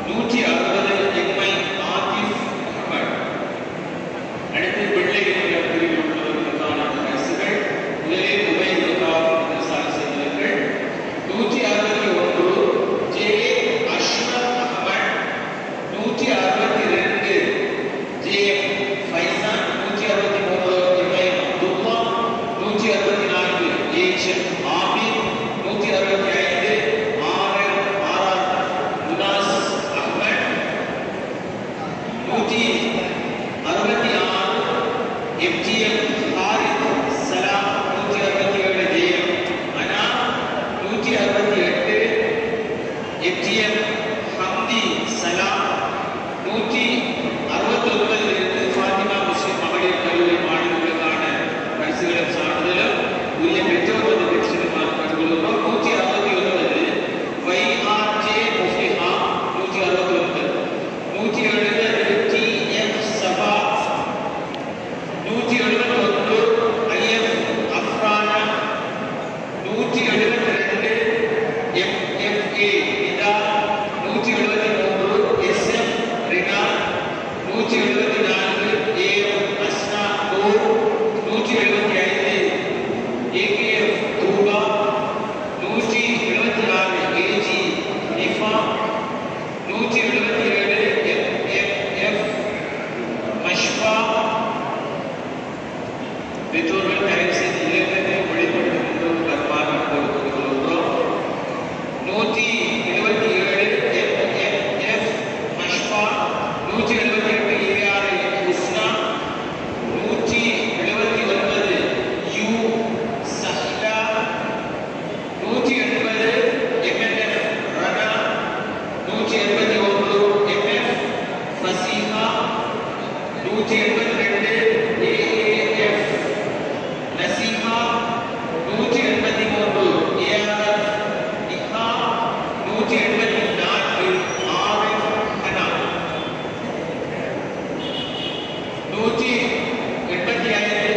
நூற்றி அறுபது எம்ஐ ஆதிஃப் அகமட் அடுத்து பிள்ளை என்ற பிரிவில் உள்ளவர்களுக்கான பரிசுகள் முதலில் உபயோகிக்காக சாலை செய்தவர்கள் நூற்றி அறுபத்தி ஒன்று ஜே அஷ்ரப் அகமட் நூற்றி அறுபத்தி ரெண்டு ஜே ஃபைசான் நூற்றி அறுபத்தி மூன்று எம்ஐ அப்துல்லா நூற்றி அறுபத்தி நான்கு ஏச் ஆபித் நூற்றி அறுபத்தி ஐந்து ஆர் ஆர் முனாஸ் அகமட் நூற்றி அறுபத்தி ஆறு எம்ஜிஎம் ஹாரித் சலாம் நூற்றி அறுபத்தி ஏழு ஜெயம் அனா நூற்றி அறுபத்தி எட்டு எம்ஜிஎம் ஹம்தி சலாம் நூற்றி அறுபத்தி ஒன்பதிலிருந்து ஃபாத்திமா முஸ்லிம் மகளிர் கல்லூரி மாணவர்களுக்கான பரிசுகளும் சான்றிதழும் உரிய பெற்றோர் வந்து பெற்றிருமாறு கண்டுகொள்கிறோம் நூற்றி அறுபத்தி ஒன்பது வைஆர்ஜே முஃப்லிஹா நூற்றி அறுபத்தி ஒன்பது நூற்றி எழுபது டி எஃப் சபா நூற்றி எழுபத்தி ஒன்று ஐஎஃப் அஃப்ரானா நூற்றி எழுபத்தி ரெண்டு எம் எஃப் ஏ இதா நூற்றி எழுபத்தி மூன்று எஸ் எஃப் ரினா நூற்றி எழுபத்தி நான்கு ஏ அஸ்னா நூர் நூற்றி எழுபத்தி ஐந்து ஏகேஎஃப் தூபா நூற்றி எழுபத்தி ஆறு ஏஜி நிஃபா நூற்றி எழுபத்தி ஏழு எஃப் எஃப் எஃப் மஷ்பா பெற்றோர்கள் தயவு செய்து இலக்கத்தை வெளிப்படுத்துகின்றோம் கர்மாக கொடுத்துள்ளோம் நூற்றி எழுபத்தி ஏழு எஃப் எஃப் எஃப் மஷ்பா நூற்றி எழுபத்தி எட்டு ஏஆர் உஸ்னா நூற்றி எழுபத்தி ஒன்பது யூ சஹ்லா நூற்றி எண்பது எம்என்எஃப் ரனா நூற்றி எண்பத்தி ஒன்று எம்எஃப் ஃபசீஹா நூற்றி எண்பத்தி ரெண்டு ஏஏஎஃப் நசீஹா நூற்றி எண்பத்தி மூன்று ஏஆர்எஃப் இஹா நூற்றி எண்பத்தி நான்கு ஆர்எஃப் ஹனா நூற்றி எண்பத்தி ஐந்து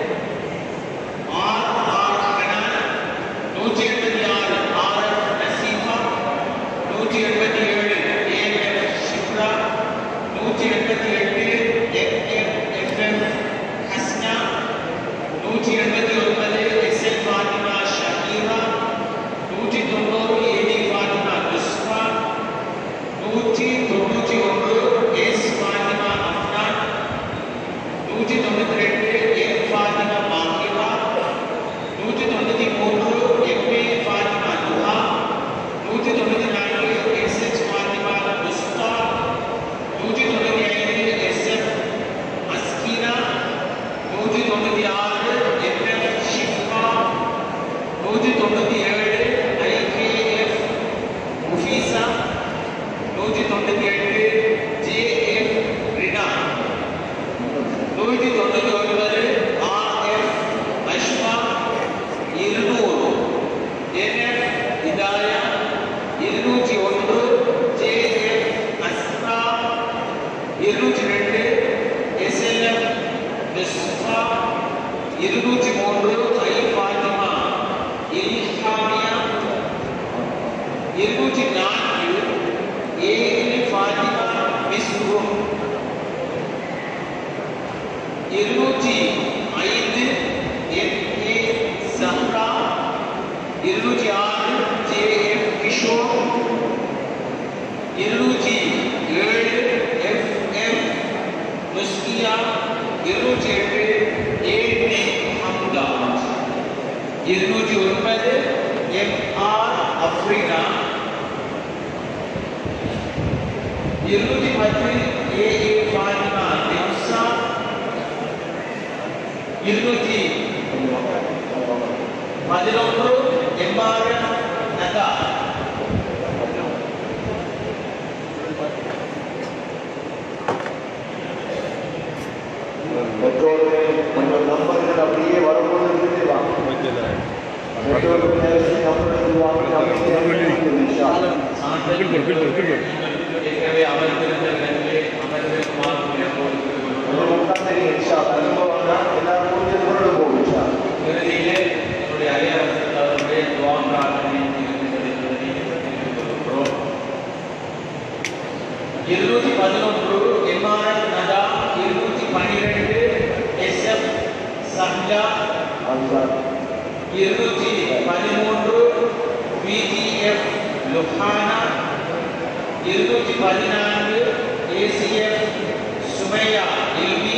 ஆர் ஆர் ஹனா நூற்றி எண்பத்தி ஆறு ஆர்எஃப் நசீஹா நூற்றி எண்பத்தி ஏழு ஏஎஃப் ஷிப்ரா நூற்றி எண்பத்தி எட்டு எஃப்எஃப் எஃப்எஃப் ஹஸ்னா நூற்றி எண்பத்தி ஒன்பது எஸ்எல் ஃபாத்திமா ஷஹீரா நூற்றி தொண்ணூறு ஏடி ஃபாத்திமா துஸ்வா நூற்றி தொண்ணூற்றி ஒன்று எஸ் ஃபாத்திமா அஃப்னான் நூற்றி தொண்ணூற்றி ரெண்டு எம் ஃபாத்திமா மாஹிரா நூற்றி தொண்ணூற்றி மூன்று எம்ஏ ஃபாத்திமா துஹா நூற்றி தொண்ணூற்றி நான்கு எஸ் எச் ஃபாத்திமா முஸ்தா நூற்றி தொண்ணூற்றி ஐந்து எஸ் எஃப் அஸ்கினா நூற்றி தொண்ணூற்றி ஆறு எஃப்எஃப் ஷிஃபா நூற்றி தொண்ணூற்றி ஏழு ஐகேஎஃப் முஃபீசா நூற்றி தொண்ணூற்றி எட்டு ஜேஎஃப் ரினா நூற்றி தொண்ணூற்றி ஒன்பது ஆர்எஃப் அஷ்மா இருநூறு என்எஃப் இதாயா இருநூற்றி ஒன்று ஜேஎஃப் அஸ்ரா இருநூற்றி ரெண்டு எஸ்எல்எஃப் மிஸ்பா இருநூற்றி மூன்று ஐ ஃபாத்திமா இல்ஹாமியா இருநூற்றி நான்கு ஏ ஃபாத்திமா மிஸ்ரூம் இருநூற்றி ஐந்து எம் ஏ சஹ்ரா இருநூற்றி ஆறு ஜே எஃப் கிஷோர் இருநூற்றி ஏழு எஃப் எஃப் முஸ்கியா இருநூற்றி எட்டு ஏ நே ஹம்தா இருநூற்றி ஒன்பது எம் ஆர் அஃப்ரினா இருநூற்றி பத்து ஏ ஏ ஃபாத்திமா திம்சா இருநூற்றி பதினொன்று எம்ஆர்எஃப் நகா பெற்றோர்கள் கொஞ்சம் நம்பர்கள் அப்படியே வரும்போது இருந்துட்டே வாங்க பெற்றோர்கள் நேரத்தில் நம்பர்கள் வாங்கி அப்படியே இன்ஷா அல்லாஹ். ஏற்கனவே அமர்ந்திருந்த இடத்திலே அமர்ந்திருக்குமாறு கேட்டுக்கொள்கிறோம். கொஞ்சம் உட்கார்ந்து இன்ஷா அல்லாஹ். திரும்ப வந்தா எல்லாரும் முடிஞ்சது கொண்டு போகும் இன்ஷா அல்லாஹ். இறுதியிலே என்னுடைய அரியரசர் அவருடைய துவா பிரார்த்தனை இருக்கிறது என்பதை தெரிவித்துக் கொள்கிறோம். இருநூற்றி பதினொன்று எம்ஆர்எஃப் நதா இருநூற்றி பன்னிரெண்டு எஸ்எஃப் சஹ்லா இருநூற்றி பதிமூன்று பிஜிஎஃப் லுஹானா இருநூற்றி பதினான்கு ஏசிஎஃப் சுமையா இல்வி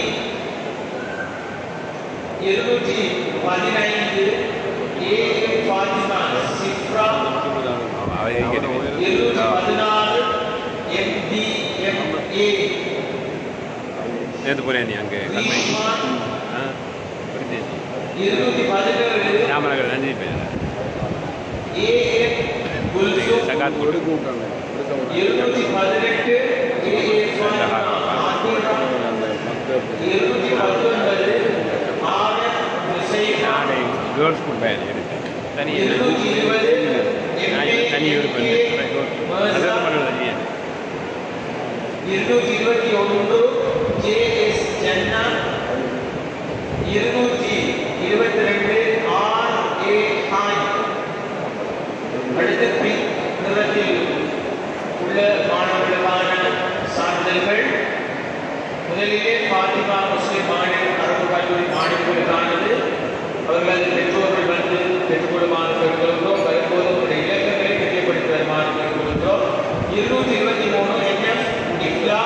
இருநூற்றி பதினைந்து ஏஎம் ஃபாத்திமா சிப்ரா இருநூற்றி பதினாறு எம்டிஎம்ஏ நேற்று போனேன் நீ அங்கே கல்மை ஆ புரியுது இருநூற்றி பதினேழு ஞாபகம் நன்றி பேர் ஏஎம் குல்சு சகாத் போட்டு இருநூற்றி பதினெட்டு ஏஎம் ஃபாத்திமா ஆதிரா இருநூற்றி பத்தொன்பது ஆர்எஃப் ஹுசைனா நானே கேர்ள்ஸ் ஸ்கூல் பேர் எடுத்தேன் தனி இருநூற்றி இருபது நான் இது தனி விருப்பம் அதான் பண்ணுறது தனியாக இருநூற்றி இருபத்தி ஒன்று ஜே எஸ் ஜன்னா இருநூற்றி இருபத்தி ரெண்டு ஆர் ஏ ஹாய் அடுத்து பின் நிறத்தில் உள்ள மாணவர்களுக்கான சான்றிதழ்கள் முதலிலே பாத்திமா முஸ்லிம் மாநில அரபு கல்லூரி மாணவர்களுக்கானது அவர்களது பெற்றோர்கள் வந்து பெற்றுக்கொள்ளுமாறு கேட்கிறோம் வரும்போது உங்களுடைய இலக்கங்களை தெரியப்படுத்தி வருமாறு கேட்கிறோம் இருநூற்றி இருபத்தி மூணு என்எஃப் இஃப்லா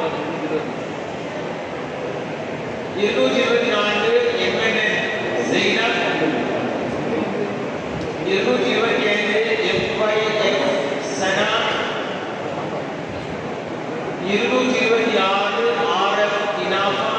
இருநூற்றி இருபத்தி நான்கு எம்என்என் ஜெய்னப் இருநூற்றி இருபத்தி ஐந்து எஃப்ஒய்எஃப் சனா இருநூற்றி இருபத்தி ஆறு ஆர்எஃப் இனாஃபா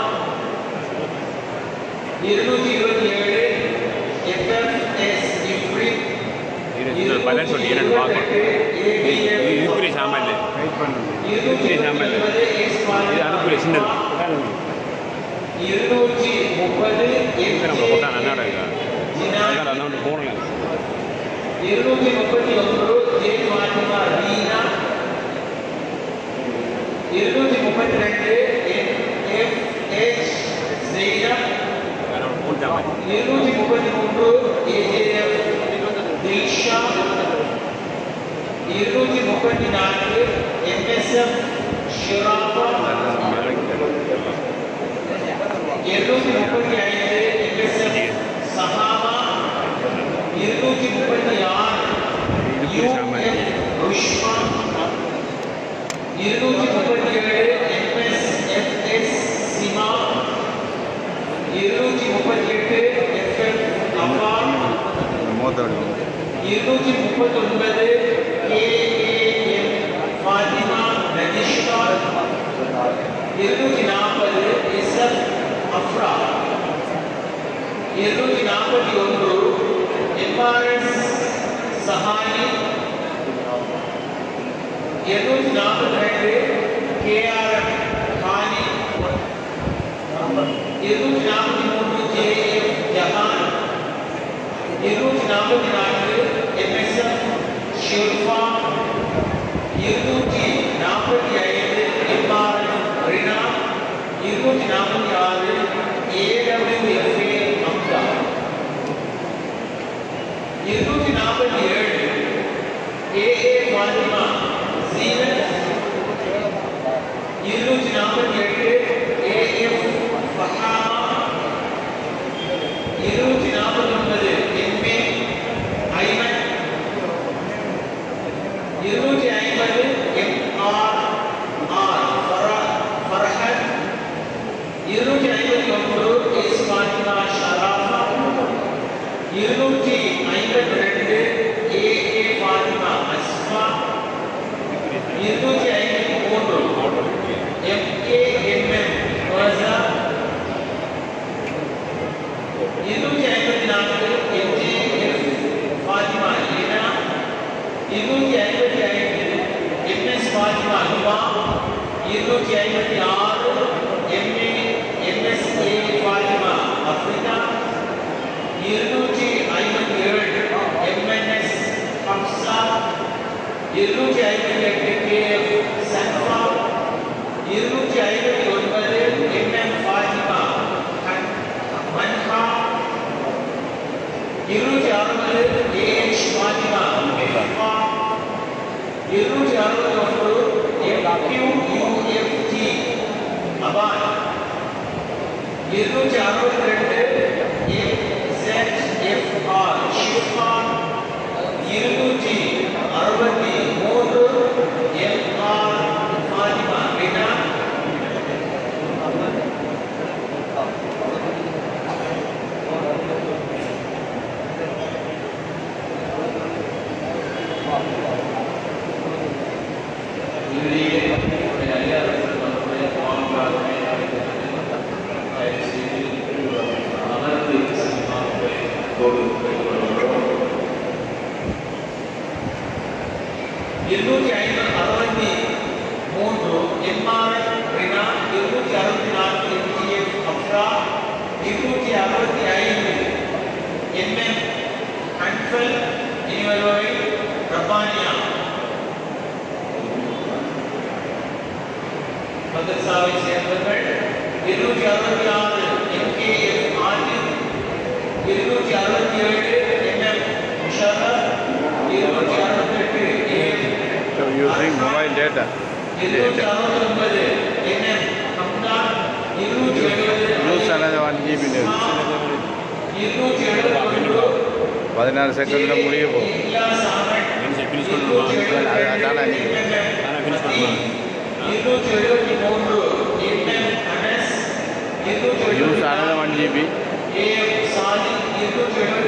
இருநூற்றி இருபத்தி ஏழு எஃப்எஃப்எஸ் இப்ரித் இது பலன் சொல்லி என்னென்னு பார்க்கணும் இதுக்குரிய சாமான் இல்லை இதுக்குரிய சாமான் இல்லை இது அதுக்குரிய சின்னது இருநூற்றி முப்பது நம்ம கொட்டா நல்லா இருக்கா அதனால் அதான் வந்து போகல இருநூற்றி முப்பத்தி ஒன்று ஜே மாத்திமா ரீனா இருநூற்றி முப்பத்தி ரெண்டு எஃப் எச் ஜெய்னப் வேற மூணு சாமான் இருநூற்றி முப்பத்தி மூன்று ஏஜேஎஃப் தில்ஷா இருநூற்றி முப்பத்தி நான்கு எம்எஸ்எஃப் ஷிராபா இருநூற்றி முப்பத்தி ஐந்து எம்எஸ்எஃப் சஹாபா இருநூற்றி முப்பத்தி ஆறு யூஎஃப் ருஷ்மா இருநூற்றி முப்பத்தி ஏழு எம்எஸ்எஃப்எஸ் சிமா இருநூற்றி முப்பத்தி எட்டு எஃப்எஃப் அப்பா இருநூற்றி முப்பத்தி ஒன்பது ஏஏஎம் ஃபாத்திமா நதிஷ்கா இருநூற்றி நாற்பது இசப் அஃப்ரா இருநூற்றி நாற்பத்தி ஒன்று எம்ஆர்எஸ் சஹானி இருநூற்றி நாற்பத்தி ரெண்டு கேஆர்எம் கானி இருநூற்றி நாற்பத்தி மூன்று ஜேஎஃப் ஜஹான் இருநூற்றி நாற்பத்தி நான்கு எம்எஸ்எஃப் ஷில்பா இருநூற்றி நாற்பத்தி ஐந்து எம்ஆர்எம் ரினா இருநூற்றி நாற்பத்தி ஆறு ஏடபிள்யூஎஃப்ஏ அம்தா இருநூற்றி நாற்பத்தி ஏழு ஏஏ ஃபாத்திமா ஜீனத் இருநூற்றி நாற்பத்தி எட்டு ஏஎஃப் ஃபஹாமா இருநூற்றி நாற்பத்தி ஒன்பது எம்ஏ ஐமன் இருநூற்றி ஐம்பது எம்ஆர் ஆர் ஃபரஹத் இருநூற்றி ஐம்பத்தி ஒன்று எஸ் ஃபாத்திமா ஷராஃபா இருநூற்றி ஐம்பத்தி ரெண்டு ஏ ஏ ஃபாத்திமா அஸ்மா இருநூற்றி ஐம்பத்தி மூன்று M A M M Marsa இருநூற்றி ஐம்பத்தி நான்கு M J F Fathima Leena இருநூற்றி ஐம்பத்தி ஐந்து எம் எஸ் ஃபாத்திமா லுபா இருநூற்றி ஐம்பத்தி ஆறு M A M S A Fathima அஃப்ரிகா இருநூற்றி ஐம்பத்தி ஏழு எம்என்எஸ் ஹம்சா இருநூற்றி ஐம்பத்தி எட்டு கேஎஃப் சன்ஃபா இருநூற்றி ஐம்பத்தி ஒன்பது எம்எம் ஃபாத்திமா ஹன்- மன்ஹா இருநூற்றி அறுபது ஏஎச் ஃபாத்திமா மெஹ்பா இருநூற்றி அறுபத்தி ஒன்று எம் கியூ யூஎஃப்டி அபான் இருநூற்றி அறுபத்தி ரெண்டு எஃப்ஆர் ஷிஃபான் இருநூற்றி அறுபத்தி மூன்று எம்ஆர் ஃபாத்திமா வினா இறுதியிலே நம்முடைய ஐயாயிரத்தில் நம்முடைய பாங்காக அமர்ந்து சினிமாவை கொடுக்கிறோம் இருநூற்றி ஐம்பது அறுபத்தி மூன்று எம்ஆர்ஐ ரினா இருநூற்றி அறுபத்தி நான்கு எம்ஜிஎஃப் அப்ரா இருநூற்றி அறுபத்தி ஐந்து எம்எம் அன்ஃபல் இனிவரோவை ரப்பானியா மதரசாவை சேர்ந்தவர்கள் இருநூற்றி அறுபத்தி ஆறு எம்கேஎஃப் ஆர்டின் இருநூற்றி அறுபத்தி ஏழு எம்எம் முஷாரர் இருநூற்றி அறுபத்தெட்டு A M So using mobile data. இருநூற்றி அறுபத்தி ஒன்பது என்எம் கம்தான் இருநூற்றி எழுபது Use another one GB இருநூற்றி எழுபத்தி பதினாறு செகண்டில் முடிய போகும் ஃபினிஷ் பண்ணணுமா அதான நீ ஆனால் ஃபினிஷ் பண்ணுமா இருநூற்றி எழுபத்தி மூன்று என்எம் அனஸ் இருநூற்றி use another one GB A M சாதி இருநூற்றி எழுபத்தி